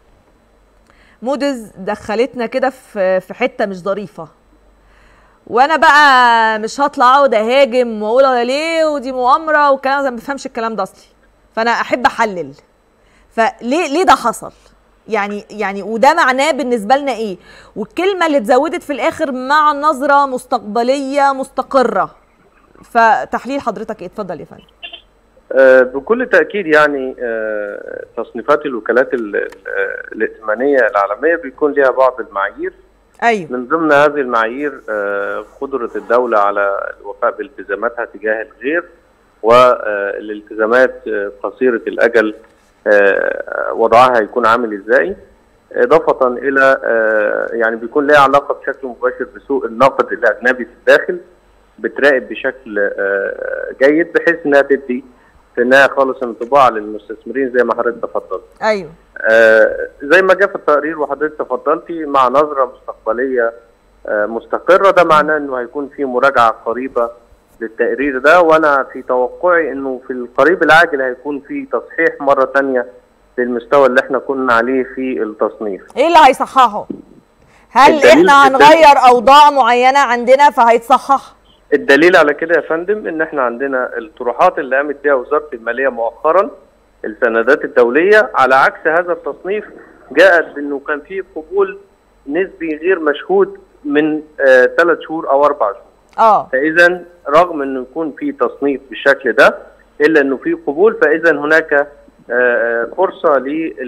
مودز دخلتنا كده في في حته مش ظريفه وانا بقى مش هطلع اقعد اهاجم واقول ولا ليه ودي مؤامره والكلام ده ما بفهمش الكلام ده اصلي فانا احب احلل فليه ليه ده حصل يعني يعني وده معناه بالنسبه لنا ايه والكلمه اللي اتزودت في الاخر مع نظره مستقبليه مستقره فتحليل حضرتك ايه اتفضل يا فندم آه، بكل تاكيد يعني آه، تصنيفات الوكالات ال- ال- الائتمانيه العالميه بيكون لها بعض المعايير ايوه من ضمن هذه المعايير آه، قدره الدوله على الوفاء بالتزاماتها تجاه الغير والالتزامات آه، قصيره الاجل آه، وضعها هيكون عامل ازاي اضافه الى آه، يعني بيكون لها علاقه بشكل مباشر بسوق النقد الاجنبي في الداخل بتراقب بشكل آه، جيد بحيث انها تدي في النهايه خالص انطباع للمستثمرين زي ما حضرتك تفضلت. ايوه آه، زي ما جاء في التقرير وحضرتك تفضلتي مع نظره مستقبليه آه، مستقره ده معناه انه هيكون في مراجعه قريبه للتقرير ده وانا في توقعي انه في القريب العاجل هيكون في تصحيح مره ثانيه للمستوى اللي احنا كنا عليه في التصنيف. ايه اللي هيصححه هل الدليل- احنا الدليل- هنغير اوضاع معينه عندنا فهيتصحح الدليل على كده يا فندم ان احنا عندنا الطروحات اللي قامت بها وزاره الماليه مؤخرا السندات الدوليه على عكس هذا التصنيف جاءت بانه كان في قبول نسبي غير مشهود من ثلاث شهور او اربع شهور اه فاذا رغم انه يكون في تصنيف بالشكل ده الا انه في قبول فاذا هناك آه، آه، فرصه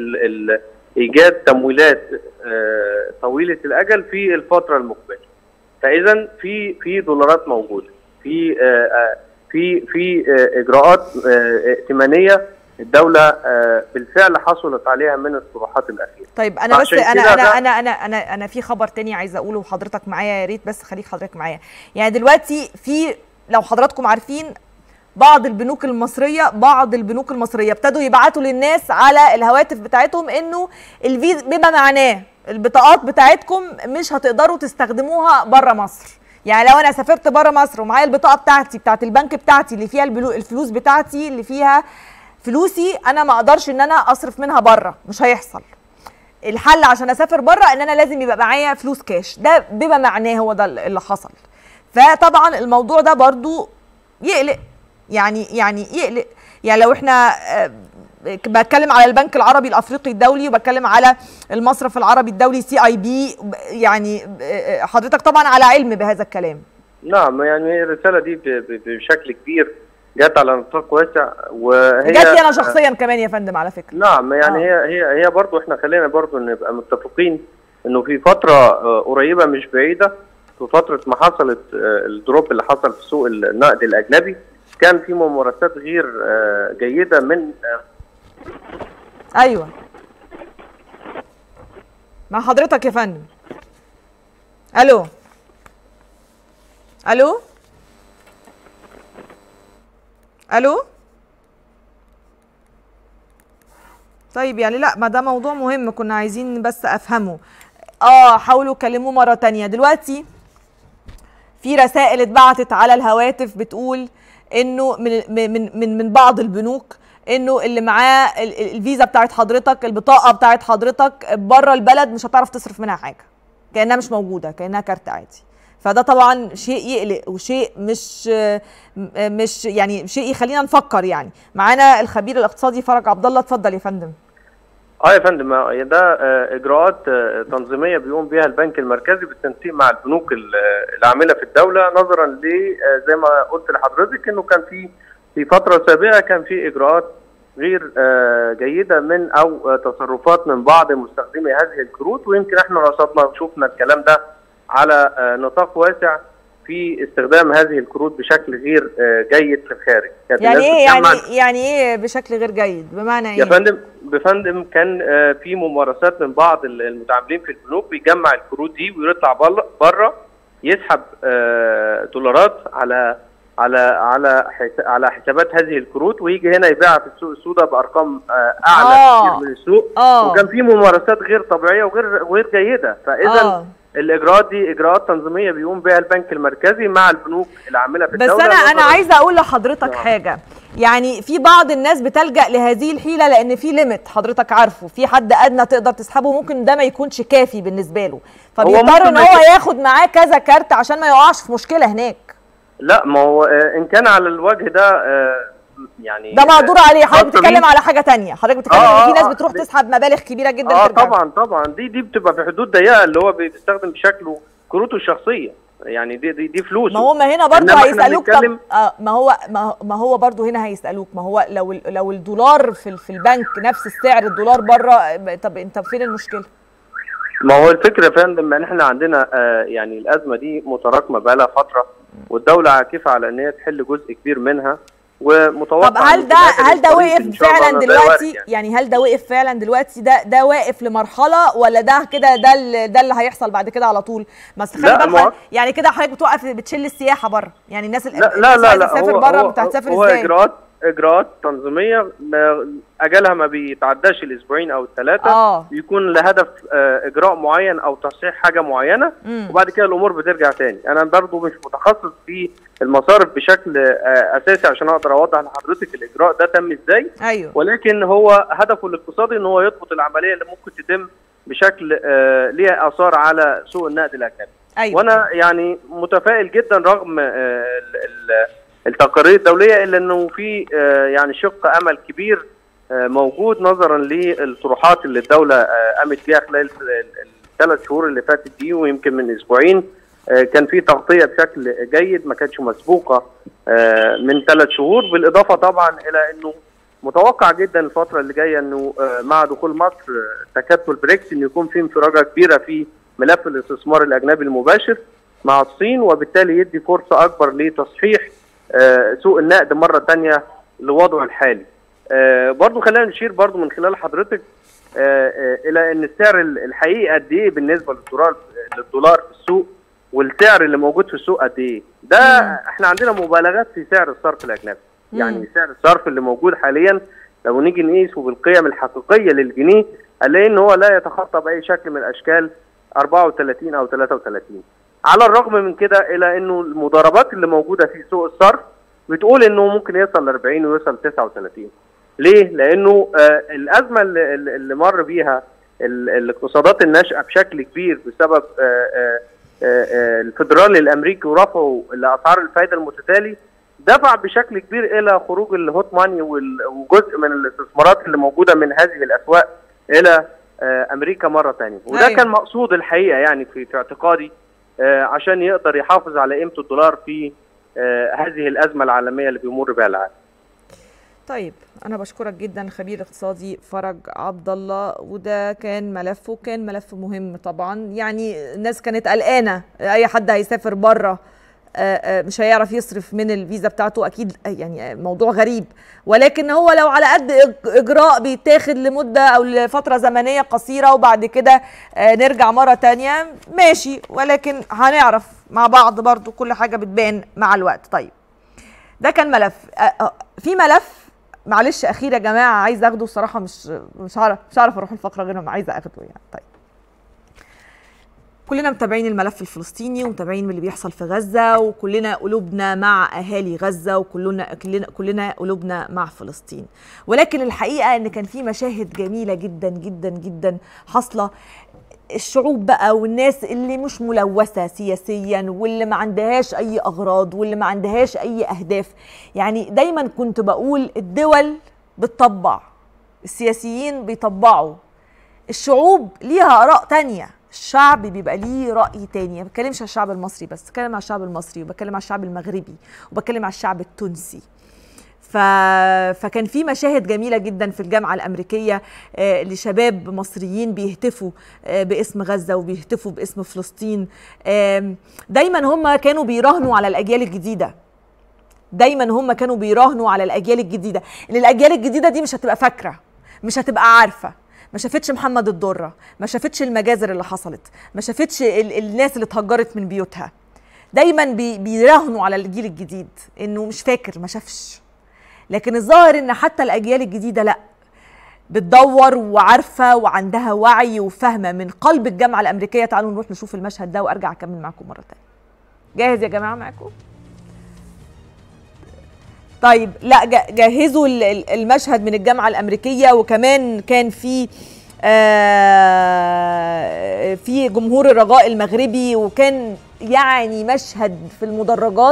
لايجاد تمويلات آه، طويله الاجل في الفتره المقبله فاذا في في دولارات موجوده في آه، آه، في في آه، اجراءات آه، ائتمانيه الدوله آه، بالفعل حصلت عليها من الطروحات الاخيره طيب انا بس عشان انا كده انا ده- انا انا انا انا في خبر تاني عايزه اقوله وحضرتك معايا يا ريت بس خليك حضرتك معايا يعني دلوقتي في لو حضراتكم عارفين بعض البنوك المصريه بعض البنوك المصريه ابتدوا يبعتوا للناس على الهواتف بتاعتهم انه الفيز بما معناه البطاقات بتاعتكم مش هتقدروا تستخدموها بره مصر يعني لو انا سافرت بره مصر ومعايا البطاقه بتاعتي بتاعت البنك بتاعتي اللي فيها البلو- الفلوس بتاعتي اللي فيها فلوسي انا ما اقدرش ان انا اصرف منها بره مش هيحصل الحل عشان اسافر بره ان انا لازم يبقى معايا فلوس كاش ده بما معناه هو ده اللي حصل فطبعا الموضوع ده برضو يقلق يعني يعني يقلق يعني لو احنا آه، بتكلم على البنك العربي الافريقي الدولي وبتكلم على المصرف العربي الدولي سي اي بي يعني آه، حضرتك طبعا على علم بهذا الكلام نعم يعني الرساله دي ب- ب- بشكل كبير جت على نطاق واسع وهي جات لي انا شخصيا كمان يا فندم على فكره نعم يعني آه. هي هي هي برضه احنا خلينا برضه نبقى متفقين انه في فتره آه، قريبه مش بعيده في فتره ما حصلت آه، الدروب اللي حصل في سوق النقد الاجنبي كان في ممارسات غير آه، جيده من آه، ايوه مع حضرتك يا فندم الو الو الو طيب يعني لا ما ده موضوع مهم كنا عايزين بس افهمه اه حاولوا كلموه مره تانية دلوقتي في رسائل اتبعتت على الهواتف بتقول انه من من من من بعض البنوك انه اللي معاه ال- ال- الفيزا بتاعت حضرتك البطاقه بتاعت حضرتك بره البلد مش هتعرف تصرف منها حاجه كانها مش موجوده كانها كارت عادي فده طبعا شيء يقلق وشيء مش م- مش يعني شيء يخلينا نفكر يعني معانا الخبير الاقتصادي فرج عبد الله اتفضل يا فندم اه يا فندم آه، ده آه، اجراءات آه، تنظيميه بيقوم بها البنك المركزي بالتنسيق مع البنوك ال- آه، العامله في الدوله نظرا ل آه، زي ما قلت لحضرتك انه كان في في فتره سابقه كان في اجراءات غير آه، جيده من او آه، تصرفات من بعض مستخدمي هذه الكروت ويمكن احنا رصدنا وشفنا الكلام ده على آه، نطاق واسع في استخدام هذه الكروت بشكل غير آه، جيد في الخارج كانت يعني الناس ايه يعني بتجمع- يعني ايه بشكل غير جيد بمعنى يا ايه فندم بفندم كان آه، في ممارسات من بعض ال- المتعاملين في البنوك بيجمع الكروت دي ويطلع بره يسحب آه، دولارات على على على حس- على حسابات هذه الكروت ويجي هنا يبيعها في السوق السوداء بارقام آه، اعلى آه. كتير من السوق اه وكان في ممارسات غير طبيعيه وغير غير جيده فاذا آه. الاجراءات دي اجراءات تنظيميه بيقوم بها البنك المركزي مع البنوك العامله في بس الدوله انا انا نظراً- عايزه اقول لحضرتك نعم. حاجه يعني في بعض الناس بتلجا لهذه الحيله لان في ليميت حضرتك عارفه في حد ادنى تقدر تسحبه ممكن ده ما يكونش كافي بالنسبه له فبيضطر ممكن ان ما هو يكون- ياخد معاه كذا كارت عشان ما يقعش في مشكله هناك لا ما هو آه، ان كان على الوجه ده آه، يعني ده مقدور عليه حضرتك خاصة بتتكلم بيه. على حاجه تانية حضرتك بتتكلم آه، ان في آه، ناس آه. بتروح دي- تسحب مبالغ كبيره جدا اه ترجع. طبعا طبعا دي دي بتبقى في حدود ضيقه اللي هو بيستخدم بشكله كروته الشخصيه يعني دي دي, دي فلوس ما هم هنا برضه إنما إحنا هيسالوك طب بنتكلم- آه ما هو ما, ما هو برضه هنا هيسالوك ما هو لو ال- لو الدولار في ال- في البنك نفس السعر الدولار بره طب انت فين المشكله ما هو الفكره يا فندم ان احنا عندنا آه يعني الازمه دي متراكمه بقى لها فتره والدوله عاكفه على ان هي تحل جزء كبير منها ومتوقع طب هل إن ده في الآخر هل ده الطريق إن وقف شاء الله فعلا ده دلوقتي وارد يعني. يعني هل ده وقف فعلا دلوقتي ده ده واقف لمرحله ولا ده كده ده اللي ده اللي هيحصل بعد كده على طول ما أصل خلي لا، بالك ما هو- يعني كده حضرتك بتوقف بتشيل السياحه بره يعني الناس ال- لا لا الناس لا عايزة لا تسافر هو بره هو, انت هتسافر هو ازاي اجراءات اجراءات تنظيميه ما- اجلها ما بيتعداش الاسبوعين او الثلاثه آه. بيكون لهدف آه، اجراء معين او تصحيح حاجه معينه مم. وبعد كده الامور بترجع تاني انا برضو مش متخصص في المصارف بشكل آه، اساسي عشان اقدر اوضح لحضرتك الاجراء ده تم ازاي ايوه ولكن هو هدفه الاقتصادي ان هو يضبط العمليه اللي ممكن تتم بشكل آه، ليها اثار على سوق النقد الاجنبي ايوه وانا يعني متفائل جدا رغم آه، ال- ال- التقارير الدوليه الا انه في آه، يعني شق امل كبير آه، موجود نظرا للطروحات اللي الدوله آه، قامت بيها خلال الثلاث شهور اللي فاتت دي ويمكن من اسبوعين آه، كان في تغطيه بشكل جيد ما كانتش مسبوقه آه، من ثلاث شهور بالاضافه طبعا الى انه متوقع جدا الفتره اللي جايه انه آه، مع دخول مصر آه، تكتل بريكس انه يكون في انفراجه كبيره في ملف الاستثمار الاجنبي المباشر مع الصين وبالتالي يدي فرصه اكبر لتصحيح آه، سوق النقد مره ثانيه لوضعه الحالي. آه، برضو خلينا نشير برضو من خلال حضرتك آه، آه، الى ان السعر ال- الحقيقي قد ايه بالنسبه للدولار للدولار في السوق والسعر اللي موجود في السوق قد ايه ده احنا عندنا مبالغات في سعر الصرف الاجنبي يعني سعر الصرف اللي موجود حاليا لو نيجي نقيسه بالقيم الحقيقيه للجنيه هنلاقي ان هو لا يتخطى باي شكل من الاشكال 34 او 33 على الرغم من كده الى انه المضاربات اللي موجوده في سوق الصرف بتقول انه ممكن يوصل ل 40 ويوصل 39 ليه؟ لانه آه الازمه اللي, اللي مر بيها ال- الاقتصادات الناشئه بشكل كبير بسبب آه آه آه آه الفدرالي الامريكي ورفعه لاسعار الفائده المتتالي دفع بشكل كبير الى خروج الهوت ماني وال- وجزء من الاستثمارات اللي موجوده من هذه الاسواق الى آه امريكا مره ثانيه وده أيوة. كان مقصود الحقيقه يعني في, في اعتقادي آه عشان يقدر يحافظ على قيمه الدولار في آه هذه الازمه العالميه اللي بيمر بها العالم طيب انا بشكرك جدا الخبير الاقتصادي فرج عبد الله وده كان ملف وكان ملف مهم طبعا يعني الناس كانت قلقانه اي حد هيسافر بره مش هيعرف يصرف من الفيزا بتاعته اكيد يعني موضوع غريب ولكن هو لو على قد إج- اجراء بيتاخد لمده او لفتره زمنيه قصيره وبعد كده آه، نرجع مره تانية ماشي ولكن هنعرف مع بعض برضو كل حاجه بتبان مع الوقت طيب ده كان ملف آه، آه، في ملف معلش اخير يا جماعه عايزه اخده الصراحه مش مش عارف مش عارف اروح الفقره غير ما عايزه اخده يعني طيب كلنا متابعين الملف الفلسطيني ومتابعين اللي بيحصل في غزه وكلنا قلوبنا مع اهالي غزه وكلنا كلنا كلنا قلوبنا مع فلسطين ولكن الحقيقه ان كان في مشاهد جميله جدا جدا جدا حاصله الشعوب بقى والناس اللي مش ملوثة سياسيا واللي ما عندهاش أي أغراض واللي ما عندهاش أي أهداف يعني دايما كنت بقول الدول بتطبع السياسيين بيطبعوا الشعوب ليها آراء تانية الشعب بيبقى ليه رأي تاني ما بتكلمش على الشعب المصري بس بتكلم على الشعب المصري وبتكلم على الشعب المغربي وبتكلم على الشعب التونسي ف... فكان في مشاهد جميله جدا في الجامعه الامريكيه آه، لشباب مصريين بيهتفوا آه، باسم غزه وبيهتفوا باسم فلسطين آم، دايما هم كانوا بيراهنوا على الاجيال الجديده دايما هم كانوا بيراهنوا على الاجيال الجديده ان الاجيال الجديده دي مش هتبقى فاكره مش هتبقى عارفه ما شافتش محمد الدره ما شافتش المجازر اللي حصلت ما شافتش ال- الناس اللي اتهجرت من بيوتها دايما بي بيراهنوا على الجيل الجديد انه مش فاكر ما شافش لكن الظاهر ان حتى الاجيال الجديده لا بتدور وعارفه وعندها وعي وفاهمه من قلب الجامعه الامريكيه تعالوا نروح نشوف المشهد ده وارجع اكمل معاكم مره تانية جاهز يا جماعه معاكم طيب لا جا- جهزوا ال- ال- المشهد من الجامعه الامريكيه وكمان كان في آه، في جمهور الرجاء المغربي وكان يعني مشهد في المدرجات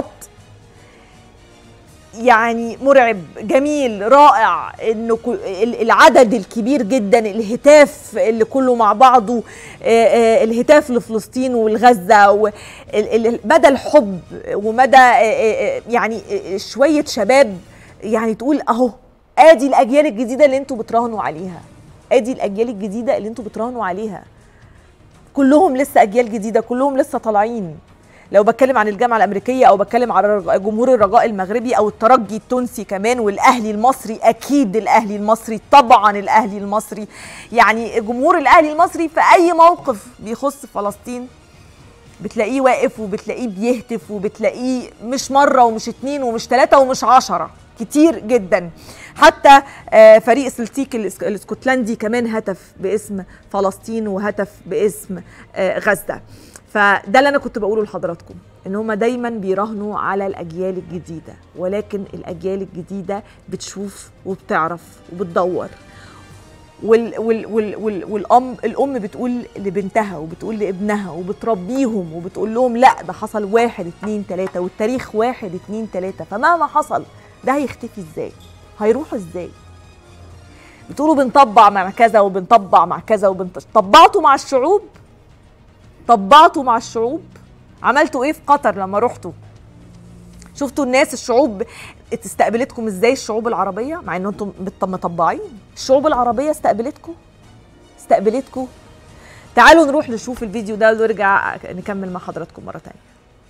يعني مرعب جميل رائع انه كو- ال- العدد الكبير جدا الهتاف اللي كله مع بعضه آه، آه، الهتاف لفلسطين والغزه و- ال- ال- مدى الحب ومدى آه، آه، آه، يعني آه، شويه شباب يعني تقول اهو ادي الاجيال الجديده اللي انتوا بتراهنوا عليها ادي الاجيال الجديده اللي انتوا بتراهنوا عليها كلهم لسه اجيال جديده كلهم لسه طالعين لو بتكلم عن الجامعه الامريكيه او بتكلم على الرج- جمهور الرجاء المغربي او الترجي التونسي كمان والاهلي المصري اكيد الاهلي المصري طبعا الاهلي المصري يعني جمهور الاهلي المصري في اي موقف بيخص فلسطين بتلاقيه واقف وبتلاقيه بيهتف وبتلاقيه مش مرة ومش اتنين ومش تلاتة ومش عشرة كتير جدا حتى آه، فريق سلتيك الإس- الاسكتلندي كمان هتف باسم فلسطين وهتف باسم آه، غزة فده اللي انا كنت بقوله لحضراتكم ان هما دايما بيراهنوا على الاجيال الجديده ولكن الاجيال الجديده بتشوف وبتعرف وبتدور وال وال وال وال والام الام بتقول لبنتها وبتقول لابنها وبتربيهم وبتقول لهم لا ده حصل واحد اتنين تلاته والتاريخ واحد اتنين تلاته فمهما حصل ده هيختفي ازاي؟ هيروح ازاي؟ بتقولوا بنطبع مع كذا وبنطبع مع كذا وبنط... طبعتوا مع الشعوب؟ طبعتوا مع الشعوب؟ عملتوا ايه في قطر لما رحتوا؟ شفتوا الناس الشعوب استقبلتكم ازاي الشعوب العربيه مع ان انتم بت- مطبعين الشعوب العربيه استقبلتكم استقبلتكم تعالوا نروح نشوف الفيديو ده ونرجع نكمل مع حضراتكم مره تانية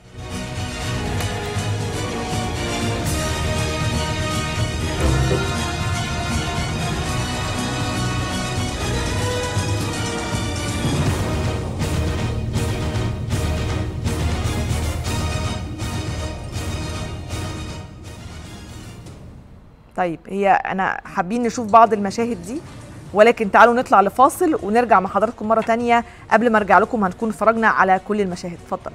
طيب هي انا حابين نشوف بعض المشاهد دي ولكن تعالوا نطلع لفاصل ونرجع مع حضراتكم مره تانية قبل ما ارجع لكم هنكون اتفرجنا على كل المشاهد اتفضل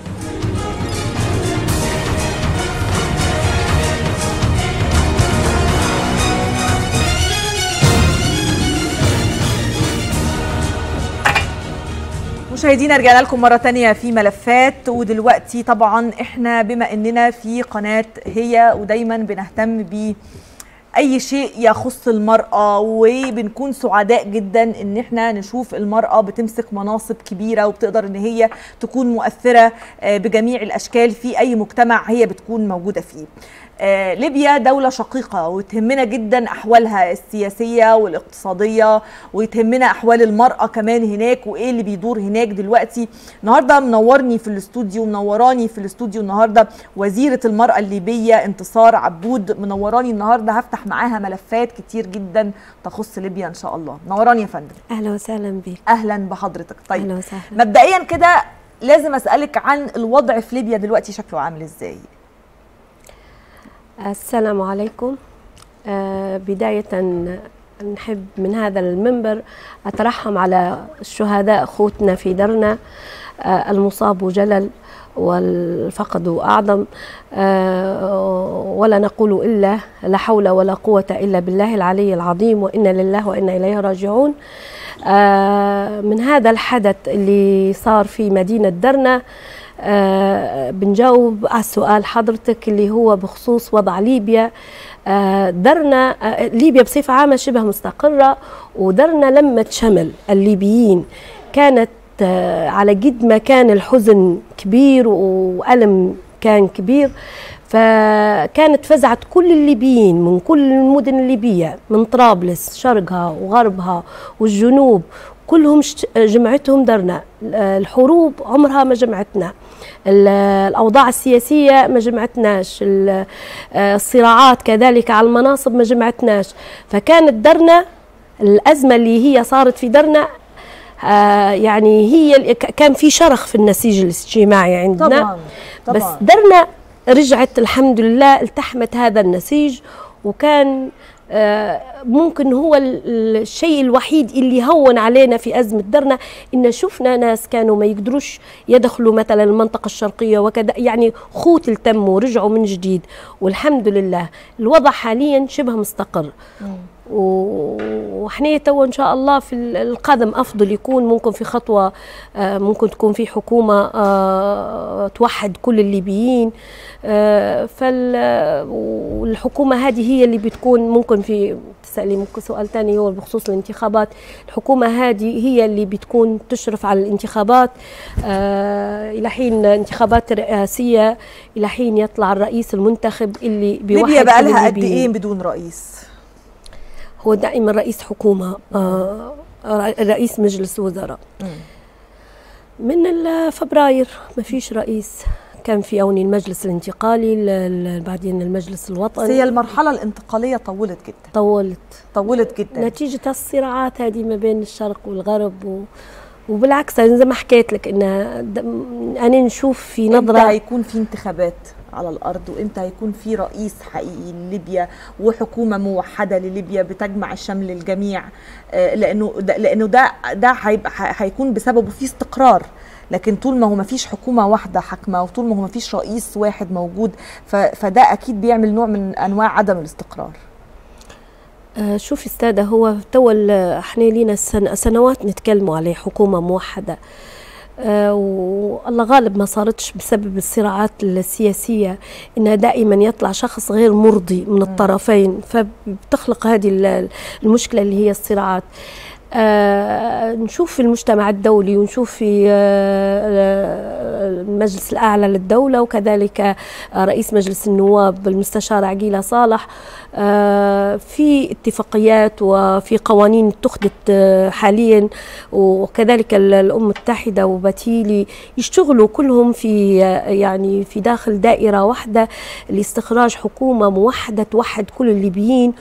مشاهدينا رجعنا لكم مرة تانية في ملفات ودلوقتي طبعا احنا بما اننا في قناة هي ودايما بنهتم ب اي شيء يخص المرأة وبنكون سعداء جدا ان احنا نشوف المرأة بتمسك مناصب كبيرة وبتقدر ان هي تكون مؤثرة آه، بجميع الاشكال في اي مجتمع هي بتكون موجودة فيه آه، ليبيا دولة شقيقة وتهمنا جدا أحوالها السياسية والاقتصادية ويتهمنا أحوال المرأة كمان هناك وإيه اللي بيدور هناك دلوقتي النهاردة منورني في الاستوديو منوراني في الاستوديو النهاردة وزيرة المرأة الليبية انتصار عبود منوراني النهاردة هفتح معاها ملفات كتير جدا تخص ليبيا إن شاء الله منوراني يا فندم اهلا وسهلا بك أهلا بحضرتك طيب اهلا وسهلا مبدئيا كده لازم أسألك عن الوضع في ليبيا دلوقتي شكله عامل إزاي السلام عليكم آه بداية نحب من هذا المنبر أترحم على الشهداء أخوتنا في درنا آه المصاب جلل والفقد أعظم آه ولا نقول إلا لا حول ولا قوة إلا بالله العلي العظيم وإنا لله وإنا إليه راجعون آه من هذا الحدث اللي صار في مدينة درنا آه بنجاوب على سؤال حضرتك اللي هو بخصوص وضع ليبيا آه درنا آه ليبيا بصفة عامة شبه مستقرة ودرنا لما تشمل الليبيين كانت آه على قد ما كان الحزن كبير وألم كان كبير فكانت فزعت كل الليبيين من كل المدن الليبية من طرابلس شرقها وغربها والجنوب كلهم جمعتهم درنا الحروب عمرها ما جمعتنا الأوضاع السياسية ما جمعتناش الصراعات كذلك على المناصب ما جمعتناش فكانت درنا الأزمة اللي هي صارت في درنا آه يعني هي ال- ك- كان في شرخ في النسيج الاجتماعي عندنا طبعا بس طبعا درنا رجعت الحمد لله التحمت هذا النسيج وكان آه، ممكن هو ال- ال- الشيء الوحيد اللي هون علينا في أزمة درنا إن شفنا ناس كانوا ما يقدروش يدخلوا مثلا المنطقة الشرقية وكذا يعني خوت التموا ورجعوا من جديد والحمد لله الوضع حاليا شبه مستقر و- وحنا تو ان شاء الله في ال- القادم افضل يكون ممكن في خطوه آه، ممكن تكون في حكومه آه، توحد كل الليبيين آه، فال والحكومه هذه هي اللي بتكون ممكن في تسالي ممكن سؤال ثاني هو بخصوص الانتخابات الحكومه هذه هي اللي بتكون تشرف على الانتخابات آه، الى حين انتخابات رئاسيه الى حين يطلع الرئيس المنتخب اللي بيوحد ليبيا بقى كل لها قد الليبيين. ايه بدون رئيس هو دائما رئيس حكومة آه، رئيس مجلس وزراء من ال- فبراير ما فيش رئيس كان في أوني المجلس الانتقالي ال- ال- بعدين المجلس بس هي الوطني المرحله الانتقاليه طولت جدا طولت طولت جدا نتيجة الصراعات هذه ما بين الشرق والغرب و وبالعكس أنا زي ما حكيت لك ان د- انا نشوف في امتى نظره هيكون في انتخابات على الارض وامتى هيكون في رئيس حقيقي لليبيا وحكومه موحده لليبيا بتجمع الشمل الجميع آه، لانه ده لانه ده ده هيبقى ح- هيكون بسببه في استقرار لكن طول ما هو ما فيش حكومه واحده حاكمه وطول ما هو ما فيش رئيس واحد موجود ف- فده اكيد بيعمل نوع من انواع عدم الاستقرار آه، شوفي استاذة هو تو ال- احنا لينا سن سنوات نتكلموا عليه حكومة موحدة آه، والله غالب ما صارتش بسبب الصراعات السياسية انها دائما يطلع شخص غير مرضي من الطرفين فبتخلق هذه ال- المشكلة اللي هي الصراعات آه نشوف في المجتمع الدولي ونشوف في آه المجلس الأعلى للدولة وكذلك آه رئيس مجلس النواب المستشار عقيلة صالح آه في اتفاقيات وفي قوانين اتخذت آه حاليا وكذلك ال- الأمم المتحدة وباتيلي يشتغلوا كلهم في آه يعني في داخل دائرة واحدة لاستخراج حكومة موحدة توحد كل الليبيين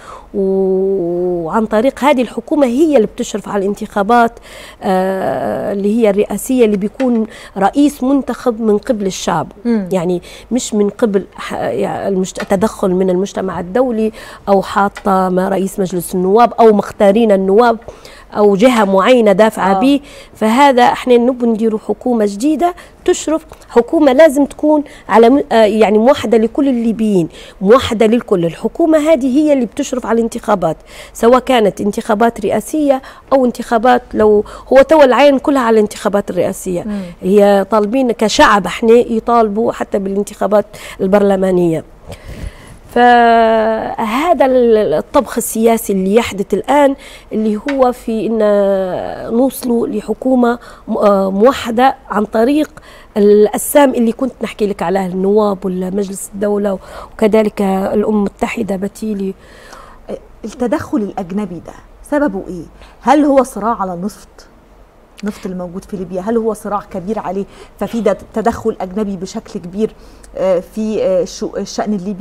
وعن طريق هذه الحكومة هي اللي بتشرف على الانتخابات آه اللي هي الرئاسية اللي بيكون رئيس منتخب من قبل الشعب مم. يعني مش من قبل ح- يعني المجت- تدخل من المجتمع الدولي أو حاطة ما رئيس مجلس النواب أو مختارين النواب أو جهة معينة دافعة آه. آه. به فهذا احنا نبغى نديروا حكومة جديدة تشرف حكومة لازم تكون على م- آه يعني موحدة لكل الليبيين موحدة للكل الحكومة هذه هي اللي بتشرف على الانتخابات سواء كانت انتخابات رئاسية أو انتخابات لو هو تو العين كلها على الانتخابات الرئاسية مم. هي طالبين كشعب احنا يطالبوا حتى بالانتخابات البرلمانية فهذا ال- الطبخ السياسي اللي يحدث الآن اللي هو في أن نوصلوا لحكومة م- آه موحدة عن طريق الأسام اللي كنت نحكي لك عليها النواب والمجلس الدولة وكذلك الأمم المتحدة بتيلي التدخل الاجنبي ده سببه ايه هل هو صراع على النفط النفط اللي موجود في ليبيا هل هو صراع كبير عليه ففي ده تدخل اجنبي بشكل كبير آه، في آه، شو- الشان الليبي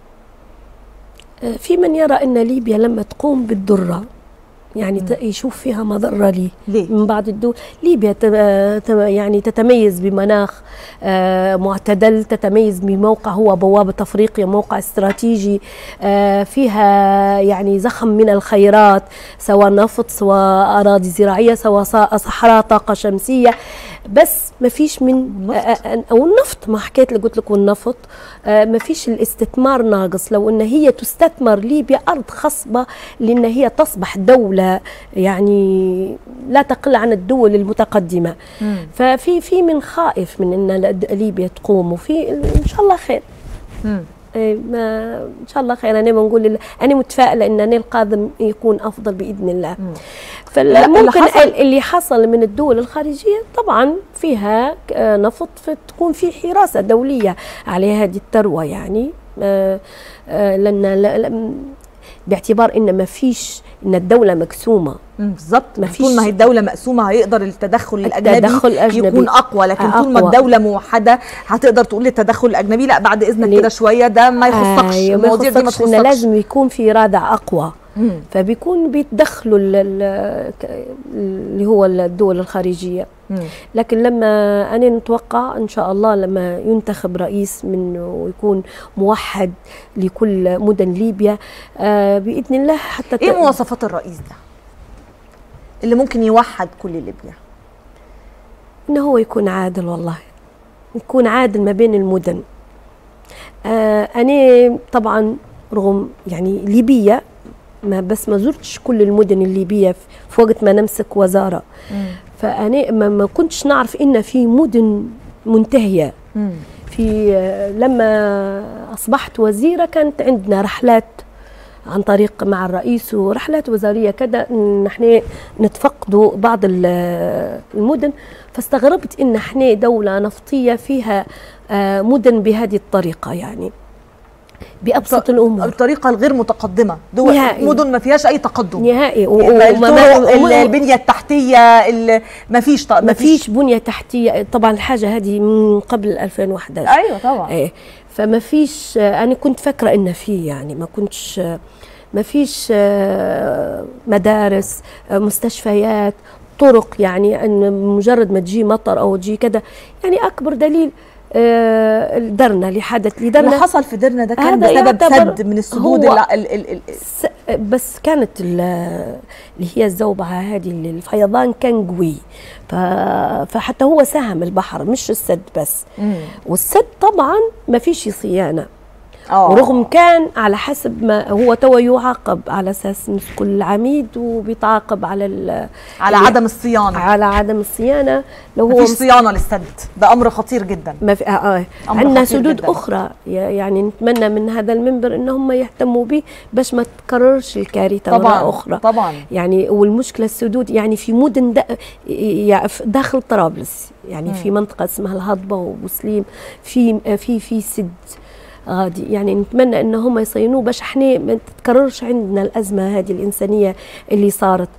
في من يرى أن ليبيا لما تقوم بالذرة يعني ت- يشوف فيها مضرة ليه ليه من بعض الدول ليبيا ت- ت- يعني تتميز بمناخ آه، معتدل تتميز بموقع هو بوابة أفريقيا موقع استراتيجي آه، فيها يعني زخم من الخيرات سواء نفط سواء أراضي زراعية سواء ص- صحراء طاقة شمسية بس ما فيش من والنفط. آه، آه، او النفط ما حكيت لك قلت لك والنفط آه، ما فيش الاستثمار ناقص لو ان هي تستثمر ليبيا ارض خصبه لان هي تصبح دوله يعني لا تقل عن الدول المتقدمه مم. ففي في من خائف من ان ل- ليبيا تقوم وفي ان شاء الله خير مم. إيه، ما ان شاء الله خير انا بنقول لله- انا متفائله ان أنا القادم يكون افضل باذن الله مم. لا، اللي فممكن حصل- اللي حصل من الدول الخارجيه طبعا فيها آه، نفط فتكون في حراسه دوليه على هذه الثروه يعني آه، آه، لان لا- لا- باعتبار ان ما فيش ان الدوله مقسومه مم، بالظبط ما ما طول ما فيش- هي الدوله مقسومه هيقدر التدخل الاجنبي التدخل الأجنبي. يكون اقوى لكن طول ما أقوى. الدوله موحده هتقدر تقول التدخل الاجنبي لا بعد اذنك ليه؟ كده شويه ده ما يخصكش أيوة، ما المواضيع دي ما يخصكش إن تخصكش لازم يكون في رادع اقوى مم. فبيكون بيتدخلوا ال- ال- ك- اللي هو الدول الخارجيه مم. لكن لما انا نتوقع ان شاء الله لما ينتخب رئيس منه ويكون موحد لكل مدن ليبيا آه باذن الله حتى ايه ت- مواصفات الرئيس ده اللي ممكن يوحد كل ليبيا انه هو يكون عادل والله يكون عادل ما بين المدن آه انا طبعا رغم يعني ليبيه ما بس ما زرتش كل المدن الليبيه في- في وقت ما نمسك وزاره فانا ما, ما كنتش نعرف ان في مدن منتهيه مم. في آه، لما اصبحت وزيره كانت عندنا رحلات عن طريق مع الرئيس ورحلات وزاريه كذا نحن نتفقدوا بعض ال- المدن فاستغربت ان احنا دوله نفطيه فيها آه، مدن بهذه الطريقه يعني بابسط الامور الطريقه الغير متقدمه دول نهائي. مدن ما فيهاش اي تقدم نهائي و- يعني وما- الطرق، ال- وما- البنيه التحتيه ال- ما فيش ط- ما فيش بنيه تحتيه طبعا الحاجه هذه من قبل 2011 ايوه طبعا ايه فما فيش انا كنت فاكره ان في يعني ما كنتش ما فيش آه، مدارس آه، مستشفيات طرق يعني ان مجرد ما تجي مطر او تجي كذا يعني اكبر دليل آه، درنا اللي حدث اللي لدرنا حصل في ديرنا ده كان هذا بسبب يعتبر سد من السدود هو- ال- ال- ال- ال- س- بس كانت ال- اللي هي الزوبعة هذه اللي الفيضان كان قوي ف- فحتى هو ساهم البحر مش السد بس مم. والسد طبعا ما فيش صيانة آه. ورغم كان على حسب ما هو تو يعاقب على اساس مسكوا العميد وبيتعاقب على ال- على اللي- عدم الصيانه على عدم الصيانه لو ما هو فيش صيانه للسد ده امر خطير جدا ما في آه آه. أمر عندنا خطير سدود جداً. اخرى ي- يعني نتمنى من هذا المنبر ان هم يهتموا به باش ما تكررش الكارثه طبعا مرة اخرى طبعا يعني والمشكله السدود يعني في مدن دا يعني في داخل طرابلس يعني في منطقه اسمها الهضبه وبوسليم في في في سد غادي يعني نتمنى ان هم يصينوه باش احنا ما تتكررش عندنا الازمه هذه الانسانيه اللي صارت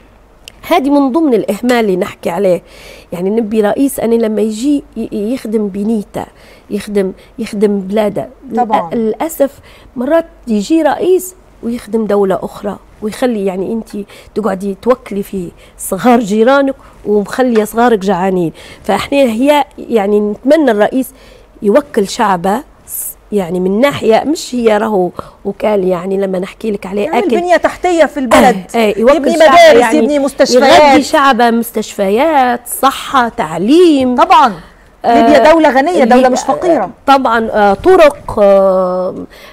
هذه من ضمن الاهمال اللي نحكي عليه يعني نبي رئيس انا لما يجي ي- يخدم بنيته يخدم يخدم بلاده طبعاً. للاسف مرات يجي رئيس ويخدم دوله اخرى ويخلي يعني انت تقعدي توكلي في صغار جيرانك ومخليه صغارك جعانين فاحنا هي يعني نتمنى الرئيس يوكل شعبه يعني من ناحيه مش هي راهو وكال يعني لما نحكي لك عليه يعني اكل البنيه تحتيه في البلد آه، آه، يوكل يبني شعبه مدارس يعني يبني يغذي مستشفيات شعبه مستشفيات صحه تعليم طبعا ليبيا دوله غنيه دوله ليبيا- مش فقيره طبعا آه، طرق آه،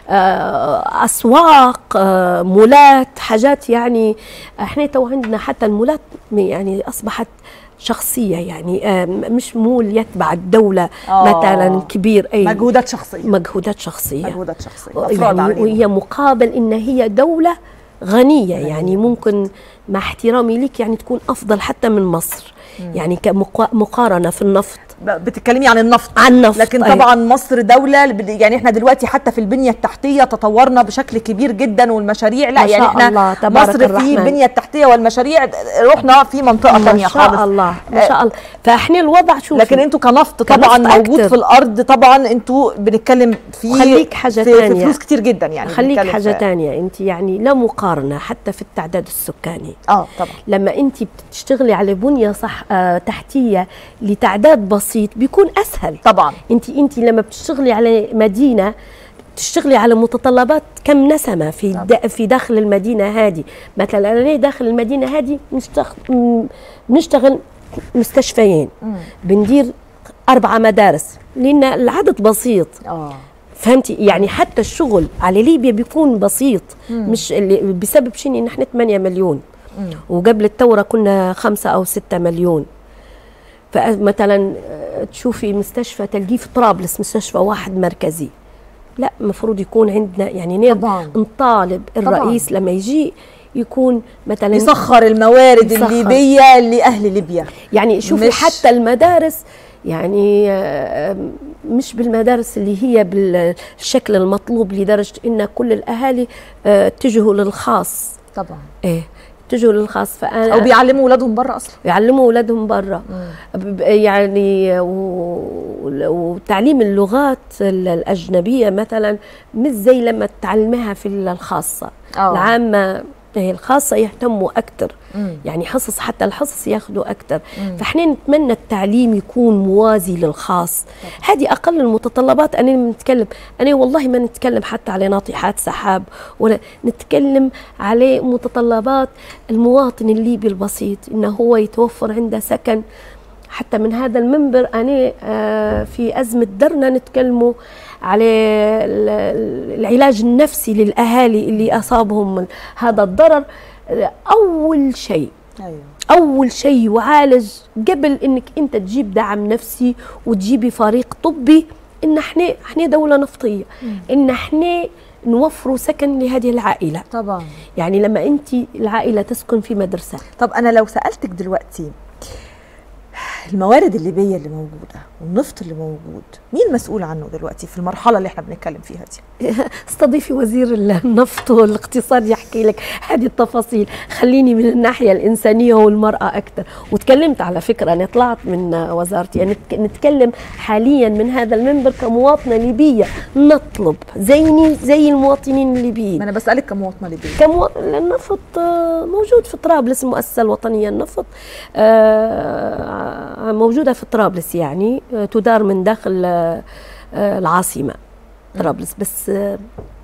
آه، اسواق آه، مولات حاجات يعني احنا تو عندنا حتى المولات م- يعني اصبحت شخصيه يعني آه، م- مش مول يتبع الدوله آه. مثلا كبير اي مجهودات شخصيه مجهودات شخصيه مجهودات شخصيه افراد يعني عليهم. وهي مقابل ان هي دوله غنيه يعني ممكن مع احترامي لك يعني تكون افضل حتى من مصر يعني كمقارنه في النفط ب- بتتكلمي عن النفط عن النفط لكن أيوة. طبعا مصر دوله بد- يعني احنا دلوقتي حتى في البنيه التحتيه تطورنا بشكل كبير جدا والمشاريع لا ما يعني شاء احنا الله، تبارك مصر في الرحمن. البنيه التحتيه والمشاريع رحنا في منطقه ما ثانيه شاء خالص الله ما شاء الله فاحنا الوضع شوف لكن انتوا كنفط كنفط طبعا موجود أكتر. في الارض طبعا انتوا بنتكلم في خليك حاجة في, في تانية. فلوس كتير جدا يعني خليك بنتكلم حاجه في- تانية انت يعني لا مقارنه حتى في التعداد السكاني اه طبعا لما انت بتشتغلي على بنيه صح آه تحتيه لتعداد بسيط بيكون اسهل طبعا انت انت لما بتشتغلي على مدينه تشتغلي على متطلبات كم نسمه في دا في داخل المدينه هذه مثلا انا داخل المدينه هذه نشتغل نشتغل مستشفيين بندير اربعه مدارس لان العدد بسيط اه فهمتي يعني حتى الشغل على ليبيا بيكون بسيط مش اللي بسبب شيء ان احنا 8 مليون وقبل الثوره كنا خمسة او ستة مليون فمثلا آه، تشوفي مستشفى تلقيه في طرابلس مستشفى واحد مركزي لا المفروض يكون عندنا يعني نير- طبعاً. نطالب الرئيس لما يجي يكون مثلا يسخر الموارد يسخر. الليبيه لاهل ليبيا يعني شوفي مش- حتى المدارس يعني آه، مش بالمدارس اللي هي بالشكل المطلوب لدرجة إن كل الأهالي آه، اتجهوا للخاص طبعا إيه اتجهوا للخاص فأنا او بيعلموا اولادهم بره اصلا يعلموا اولادهم برا ب- يعني و- وتعليم اللغات ال- الاجنبيه مثلا مش زي لما تعلمها في الخاصه آه. العامه هي الخاصة يهتموا أكثر مم. يعني حصص حتى الحصص ياخذوا أكثر مم. فاحنا نتمنى التعليم يكون موازي للخاص هذه أقل المتطلبات أنا لما نتكلم أنا والله ما نتكلم حتى على ناطحات سحاب ولا نتكلم على متطلبات المواطن الليبي البسيط إنه هو يتوفر عنده سكن حتى من هذا المنبر أنا آه، في أزمة درنا نتكلموا على ال- ال- العلاج النفسي للأهالي اللي أصابهم هذا الضرر آه، أول شيء ايوه اول شيء يعالج قبل انك انت تجيب دعم نفسي وتجيبي فريق طبي ان احنا احنا دوله نفطيه ان احنا نوفروا سكن لهذه العائله طبعا يعني لما انت العائله تسكن في مدرسه طب انا لو سالتك دلوقتي الموارد الليبيه اللي موجوده والنفط اللي موجود مين مسؤول عنه دلوقتي في المرحله اللي احنا بنتكلم فيها دي استضيفي وزير النفط والاقتصاد يحكي لك هذه التفاصيل خليني من الناحيه الانسانيه والمراه اكثر وتكلمت على فكره انا طلعت من وزارتي يعني نتك- نتكلم حاليا من هذا المنبر كمواطنه ليبيه نطلب زيني زي المواطنين ما الليبيين انا بسالك كمواطنه ليبيه كمواطن النفط آه، موجود في طرابلس المؤسسه الوطنيه النفط آه، موجوده في طرابلس يعني آه، تدار من داخل آه، آه، العاصمه طرابلس بس آه،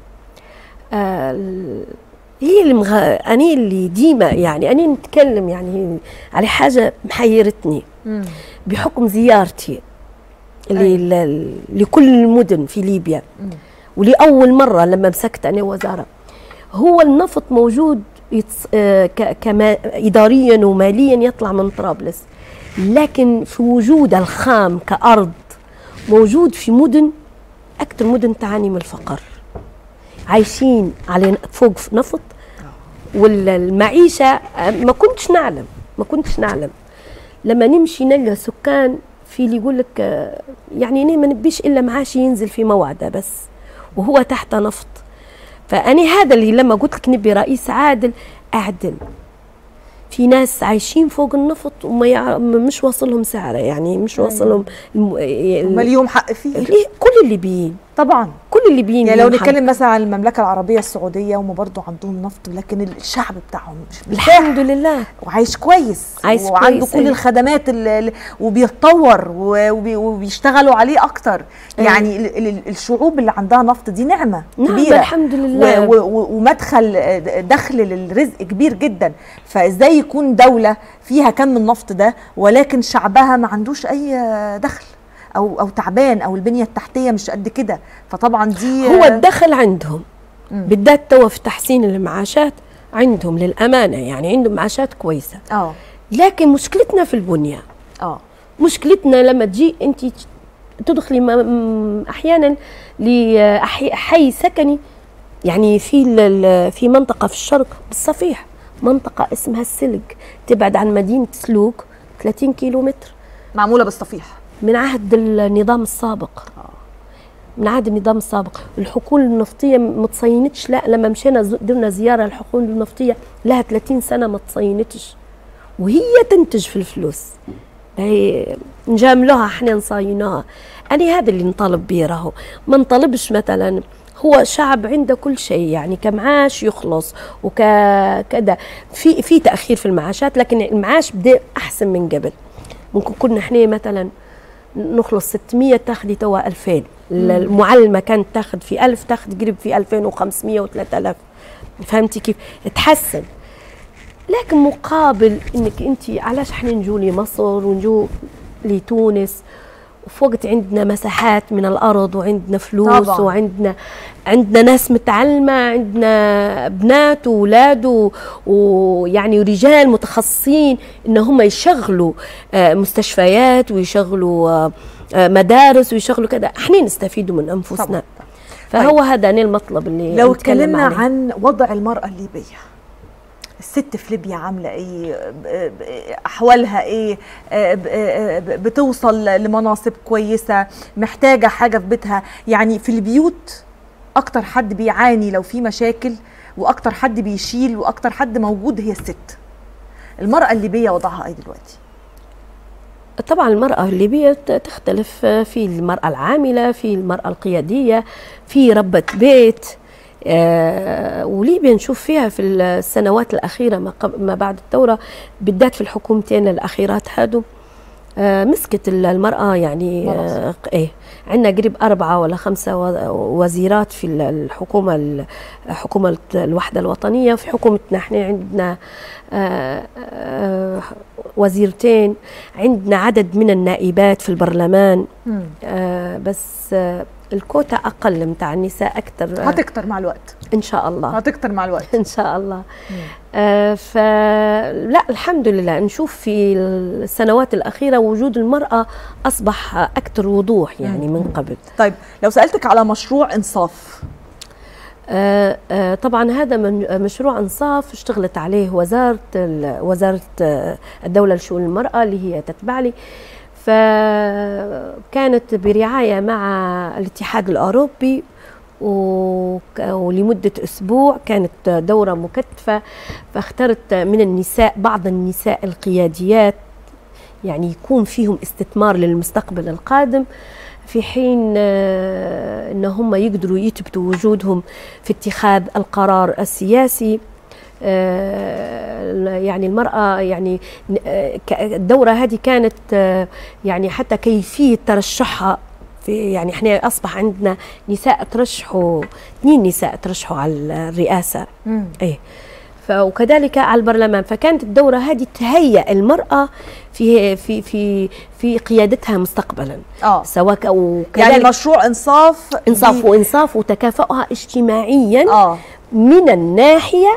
آه، ال- هي اللي مغ... أنا اللي ديما يعني أنا نتكلم يعني على حاجة محيرتني مم. بحكم زيارتي أي. ل... ل... لكل المدن في ليبيا مم. ولأول مرة لما مسكت أنا وزارة هو النفط موجود يتص... آه، ك... كما إداريا وماليا يطلع من طرابلس لكن في وجود الخام كأرض موجود في مدن أكثر مدن تعاني من الفقر عايشين على فوق نفط والمعيشة آه، ما كنتش نعلم ما كنتش نعلم لما نمشي نلقى سكان في اللي يقول لك آه، يعني أنا ما نبيش إلا معاشي ينزل في موعده بس وهو تحت نفط فأنا هذا اللي لما قلت لك نبي رئيس عادل أعدل في ناس عايشين فوق النفط وما يع... مش واصلهم سعره يعني مش واصلهم الم... هم ليهم حق فيه ليه؟ كل الليبيين طبعا كل الليبيين يعني لو ليهم حق. نتكلم مثلا عن المملكه العربيه السعوديه هم برضو عندهم نفط لكن الشعب بتاعهم مش مرتاح الحمد لله وعايش كويس عايش وعنده كويس، كل أيوة. الخدمات اللي وبيتطور و- وبي- وبيشتغلوا عليه اكتر أيوة. يعني ال- ال- الشعوب اللي عندها نفط دي نعمه نعم كبيره الحمد لله و- و- ومدخل آه، دخل للرزق كبير جدا فازاي يكون دوله فيها كم النفط ده ولكن شعبها ما عندوش اي دخل او او تعبان او البنيه التحتيه مش قد كده فطبعا دي هو الدخل عندهم مم. بالذات توا في تحسين المعاشات عندهم للامانه يعني عندهم معاشات كويسه اه لكن مشكلتنا في البنيه اه مشكلتنا لما تجي انت تدخلي م- م- احيانا لحي سكني يعني في ال- ال- في منطقه في الشرق بالصفيح منطقه اسمها السلق تبعد عن مدينه سلوك 30 كيلو متر معموله بالصفيح من عهد النظام السابق من عهد النظام السابق الحقول النفطيه ما تصينتش لا لما مشينا ز- درنا زياره الحقول النفطيه لها 30 سنه ما تصينتش وهي تنتج في الفلوس هي نجاملوها احنا نصاينوها انا هذا اللي نطالب به راهو ما نطالبش مثلا هو شعب عنده كل شيء يعني كمعاش يخلص وكذا في في تاخير في المعاشات لكن المعاش بدا احسن من قبل ممكن كنا احنا مثلا نخلص 600 تاخدي توا 2000 المعلمه كانت تاخد في 1000 تاخد قريب في 2500 و3000 فهمتي كيف تحسن لكن مقابل انك انت علاش احنا نجو لمصر ونجو لتونس وفي وقت عندنا مساحات من الارض وعندنا فلوس طبعاً. وعندنا عندنا ناس متعلمه عندنا بنات واولاد و- ويعني رجال متخصصين ان هم يشغلوا آه، مستشفيات ويشغلوا آه، آه، مدارس ويشغلوا كذا احنا نستفيدوا من انفسنا طبعاً. فهو هذا أنا المطلب اللي لو نتكلم اتكلمنا عليه. عن وضع المرأة الليبية الست في ليبيا عاملة ايه ب- ب- احوالها ايه آه، ب- آه، ب- بتوصل لمناصب كويسة محتاجة حاجة في بيتها يعني في البيوت اكتر حد بيعاني لو في مشاكل واكتر حد بيشيل واكتر حد موجود هي الست المرأة الليبية وضعها ايه دلوقتي طبعا المرأة الليبية ت- تختلف في المرأة العاملة في المرأة القيادية في ربة بيت آه، وليبيا نشوف فيها في السنوات الأخيرة ما, قبل ما بعد الثورة بالذات في الحكومتين الأخيرات هادو آه، مسكت المرأة يعني آه، ايه عندنا قريب أربعة ولا خمسة و- وزيرات في ال- الحكومة ال- حكومة الوحدة الوطنية في حكومتنا احنا عندنا آه، آه، وزيرتين عندنا عدد من النائبات في البرلمان مم. آه، بس آه، الكوتا أقل متاع النساء أكثر هتكتر مع الوقت إن شاء الله هتكتر مع الوقت ان شاء الله آه فلا الحمد لله نشوف في السنوات الاخيره وجود المراه اصبح اكثر وضوح يعني من قبل طيب لو سالتك على مشروع انصاف آه آه طبعا هذا من مشروع انصاف اشتغلت عليه وزاره ال- وزاره آه، الدوله لشؤون المراه اللي هي تتبع لي فكانت برعايه مع الاتحاد الاوروبي وك- ولمدة أسبوع كانت دورة مكثفة فاخترت من النساء بعض النساء القياديات يعني يكون فيهم استثمار للمستقبل القادم في حين آه، ان هم يقدروا يثبتوا وجودهم في اتخاذ القرار السياسي آه، يعني المرأة يعني آه، ك- الدورة هذه كانت آه، يعني حتى كيفية ترشحها في يعني احنا اصبح عندنا نساء ترشحوا اثنين نساء ترشحوا على الرئاسة ايه ف وكذلك على البرلمان فكانت الدورة هذه تهيئ المرأة في في في في قيادتها مستقبلا اه سواء ك- وكذلك يعني مشروع انصاف انصاف بي- وانصاف وتكافؤها اجتماعيا اه من الناحيه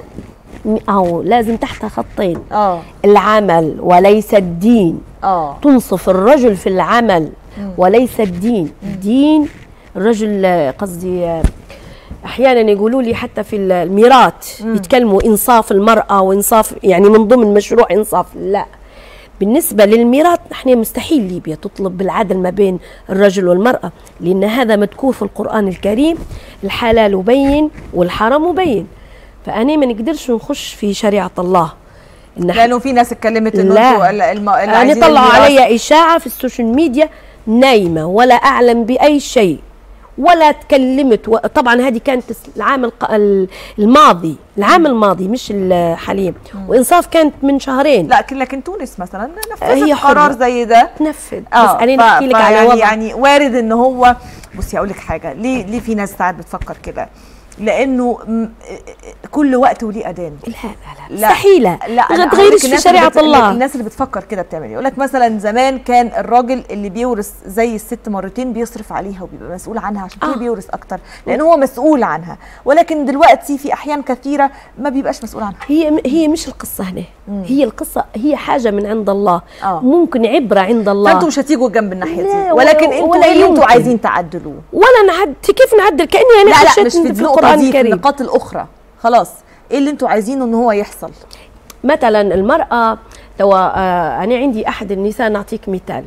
او لازم تحت خطين اه العمل وليس الدين اه تنصف الرجل في العمل وليس الدين الدين الرجل آه، قصدي آه، احيانا يقولوا لي حتى في الميراث يتكلموا انصاف المراه وانصاف يعني من ضمن مشروع انصاف لا بالنسبة للميراث نحن مستحيل ليبيا تطلب بالعدل ما بين الرجل والمرأة لأن هذا مذكور في القرآن الكريم الحلال بين والحرام بين فأنا ما نقدرش نخش في شريعة الله إن إحنا- لانه في ناس اتكلمت انه لا. انتوا ال- الم... اللي أنا عايزين طلعوا الميراث- علي إشاعة في السوشيال ميديا نايمة ولا أعلم بأي شيء ولا تكلمت و- طبعا هذه كانت العام الق- ال- الماضي العام الماضي مش الحالي وإنصاف كانت من شهرين لكن لكن تونس مثلا نفذت هي قرار حرة. زي ده تنفذ بس اه أنا ف- نحكي لك على فيعني- وضع يعني وارد ان هو بصي اقول لك حاجه ليه ليه في ناس ساعات بتفكر كده لانه م- كل وقت وليه اذان لا لا لا لا. مستحيلة لا ما أنا تغيرش هقولك في الناس شريعة اللي بت... الله الناس اللي بتفكر كده بتعمل ايه يقول لك مثلا زمان كان الراجل اللي بيورث زي الست مرتين بيصرف عليها وبيبقى مسؤول عنها عشان كده آه. بيورث اكتر لان هو مسؤول عنها ولكن دلوقتي في احيان كثيره ما بيبقاش مسؤول عنها هي هي مش القصة هنا هي القصة هي حاجة من عند الله آه. ممكن عبرة عند الله فانتوا مش هتيجوا جنب الناحيه لا، دي ولا- ولكن انتوا ولا ايه اللي انتوا يمكن. عايزين تعدلوه ولا نعد كيف نعدل كأني أنا لا لا خشيت مش في في النقطه القرآن دي في الكريم النقاط الاخرى خلاص ايه اللي انتوا عايزينه ان هو يحصل مثلا المرأة توا آه أنا عندي أحد النساء نعطيك مثال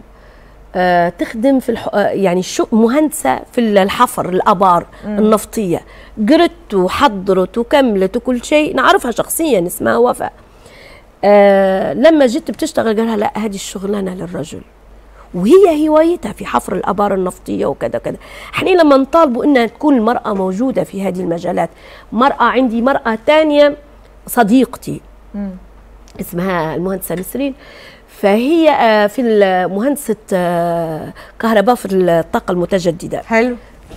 آه تخدم في الح... آه يعني شو مهندسة في الحفر الآبار النفطية قرت وحضرت وكملت وكل شيء نعرفها شخصيا اسمها وفاء آه لما جيت بتشتغل قالها لا هذه الشغلانة للرجل وهي هوايتها في حفر الابار النفطيه وكذا كذا احنا لما نطالبوا انها تكون المراه موجوده في هذه المجالات مراه عندي مراه ثانيه صديقتي اسمها المهندسه نسرين فهي آه، في ال- مهندسه آه، كهرباء في الطاقه المتجدده حلو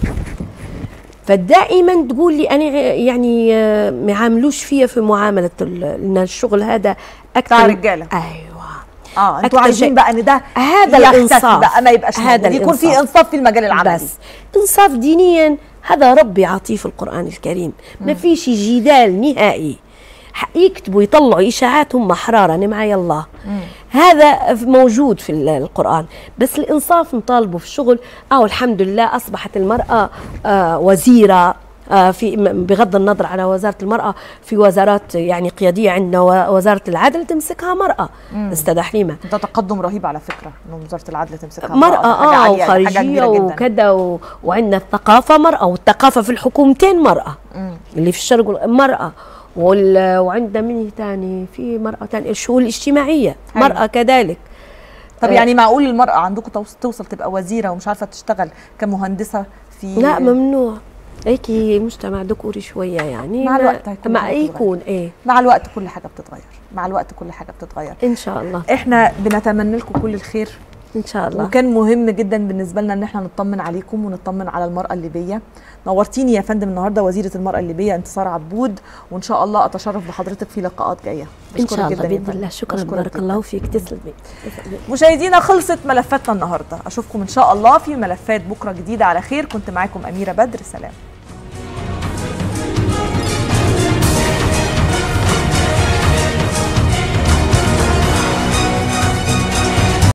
فدائما تقول لي انا يعني آه، ما يعاملوش فيا في معامله ال- ان الشغل هذا اكثر بتاع رجالة. ايوه اه انتوا أكتر عايزين شيء- بقى ان ده هذا يختفي الإنصاف. بقى ما يبقاش هذا هذا يكون في الإنصاف. انصاف في المجال العملي بس انصاف دينيا هذا ربي عطيه في القران الكريم ما فيش جدال نهائي ح- يكتبوا يطلعوا اشاعات هم احرار انا معي الله هذا موجود في ال- القران بس الانصاف نطالبه في الشغل او الحمد لله اصبحت المراه آه وزيره آه، في م- بغض النظر على وزاره المراه في وزارات يعني قياديه عندنا و- وزاره العدل تمسكها مراه استاذ حليمه ده تقدم رهيب على فكره انه وزاره العدل تمسكها مرأة ده حاجة اه عالية، حاجة وخارجية كبيرة جداً. وكذا و... وعندنا الثقافة مرأة والثقافة في الحكومتين مرأة اللي في الشرق وال- مرأة وال... وعندنا من تاني في مرأة تاني الشؤون الاجتماعية حلو. مرأة كذلك طب آه. يعني معقول المراه عندكم توص- توصل تبقى وزيره ومش عارفه تشتغل كمهندسه في لا ممنوع هيك مجتمع ذكوري شويه يعني مع الوقت هيكون مع حاجة يكون ايه مع الوقت كل حاجه بتتغير مع الوقت كل حاجه بتتغير ان شاء الله احنا بنتمنى لكم كل الخير ان شاء الله وكان مهم جدا بالنسبه لنا ان احنا نطمن عليكم ونطمن على المراه الليبيه نورتيني يا فندم النهارده وزيره المراه الليبيه انتصار عبود وان شاء الله اتشرف بحضرتك في لقاءات جايه ان بشكرك شاء الله جداً يا باذن فندم. الله شكرا بشكرك بارك جداً. الله فيك تسلمي تسلمي. مشاهدينا خلصت ملفاتنا النهارده اشوفكم ان شاء الله في ملفات بكره جديده على خير كنت معاكم اميره بدر سلام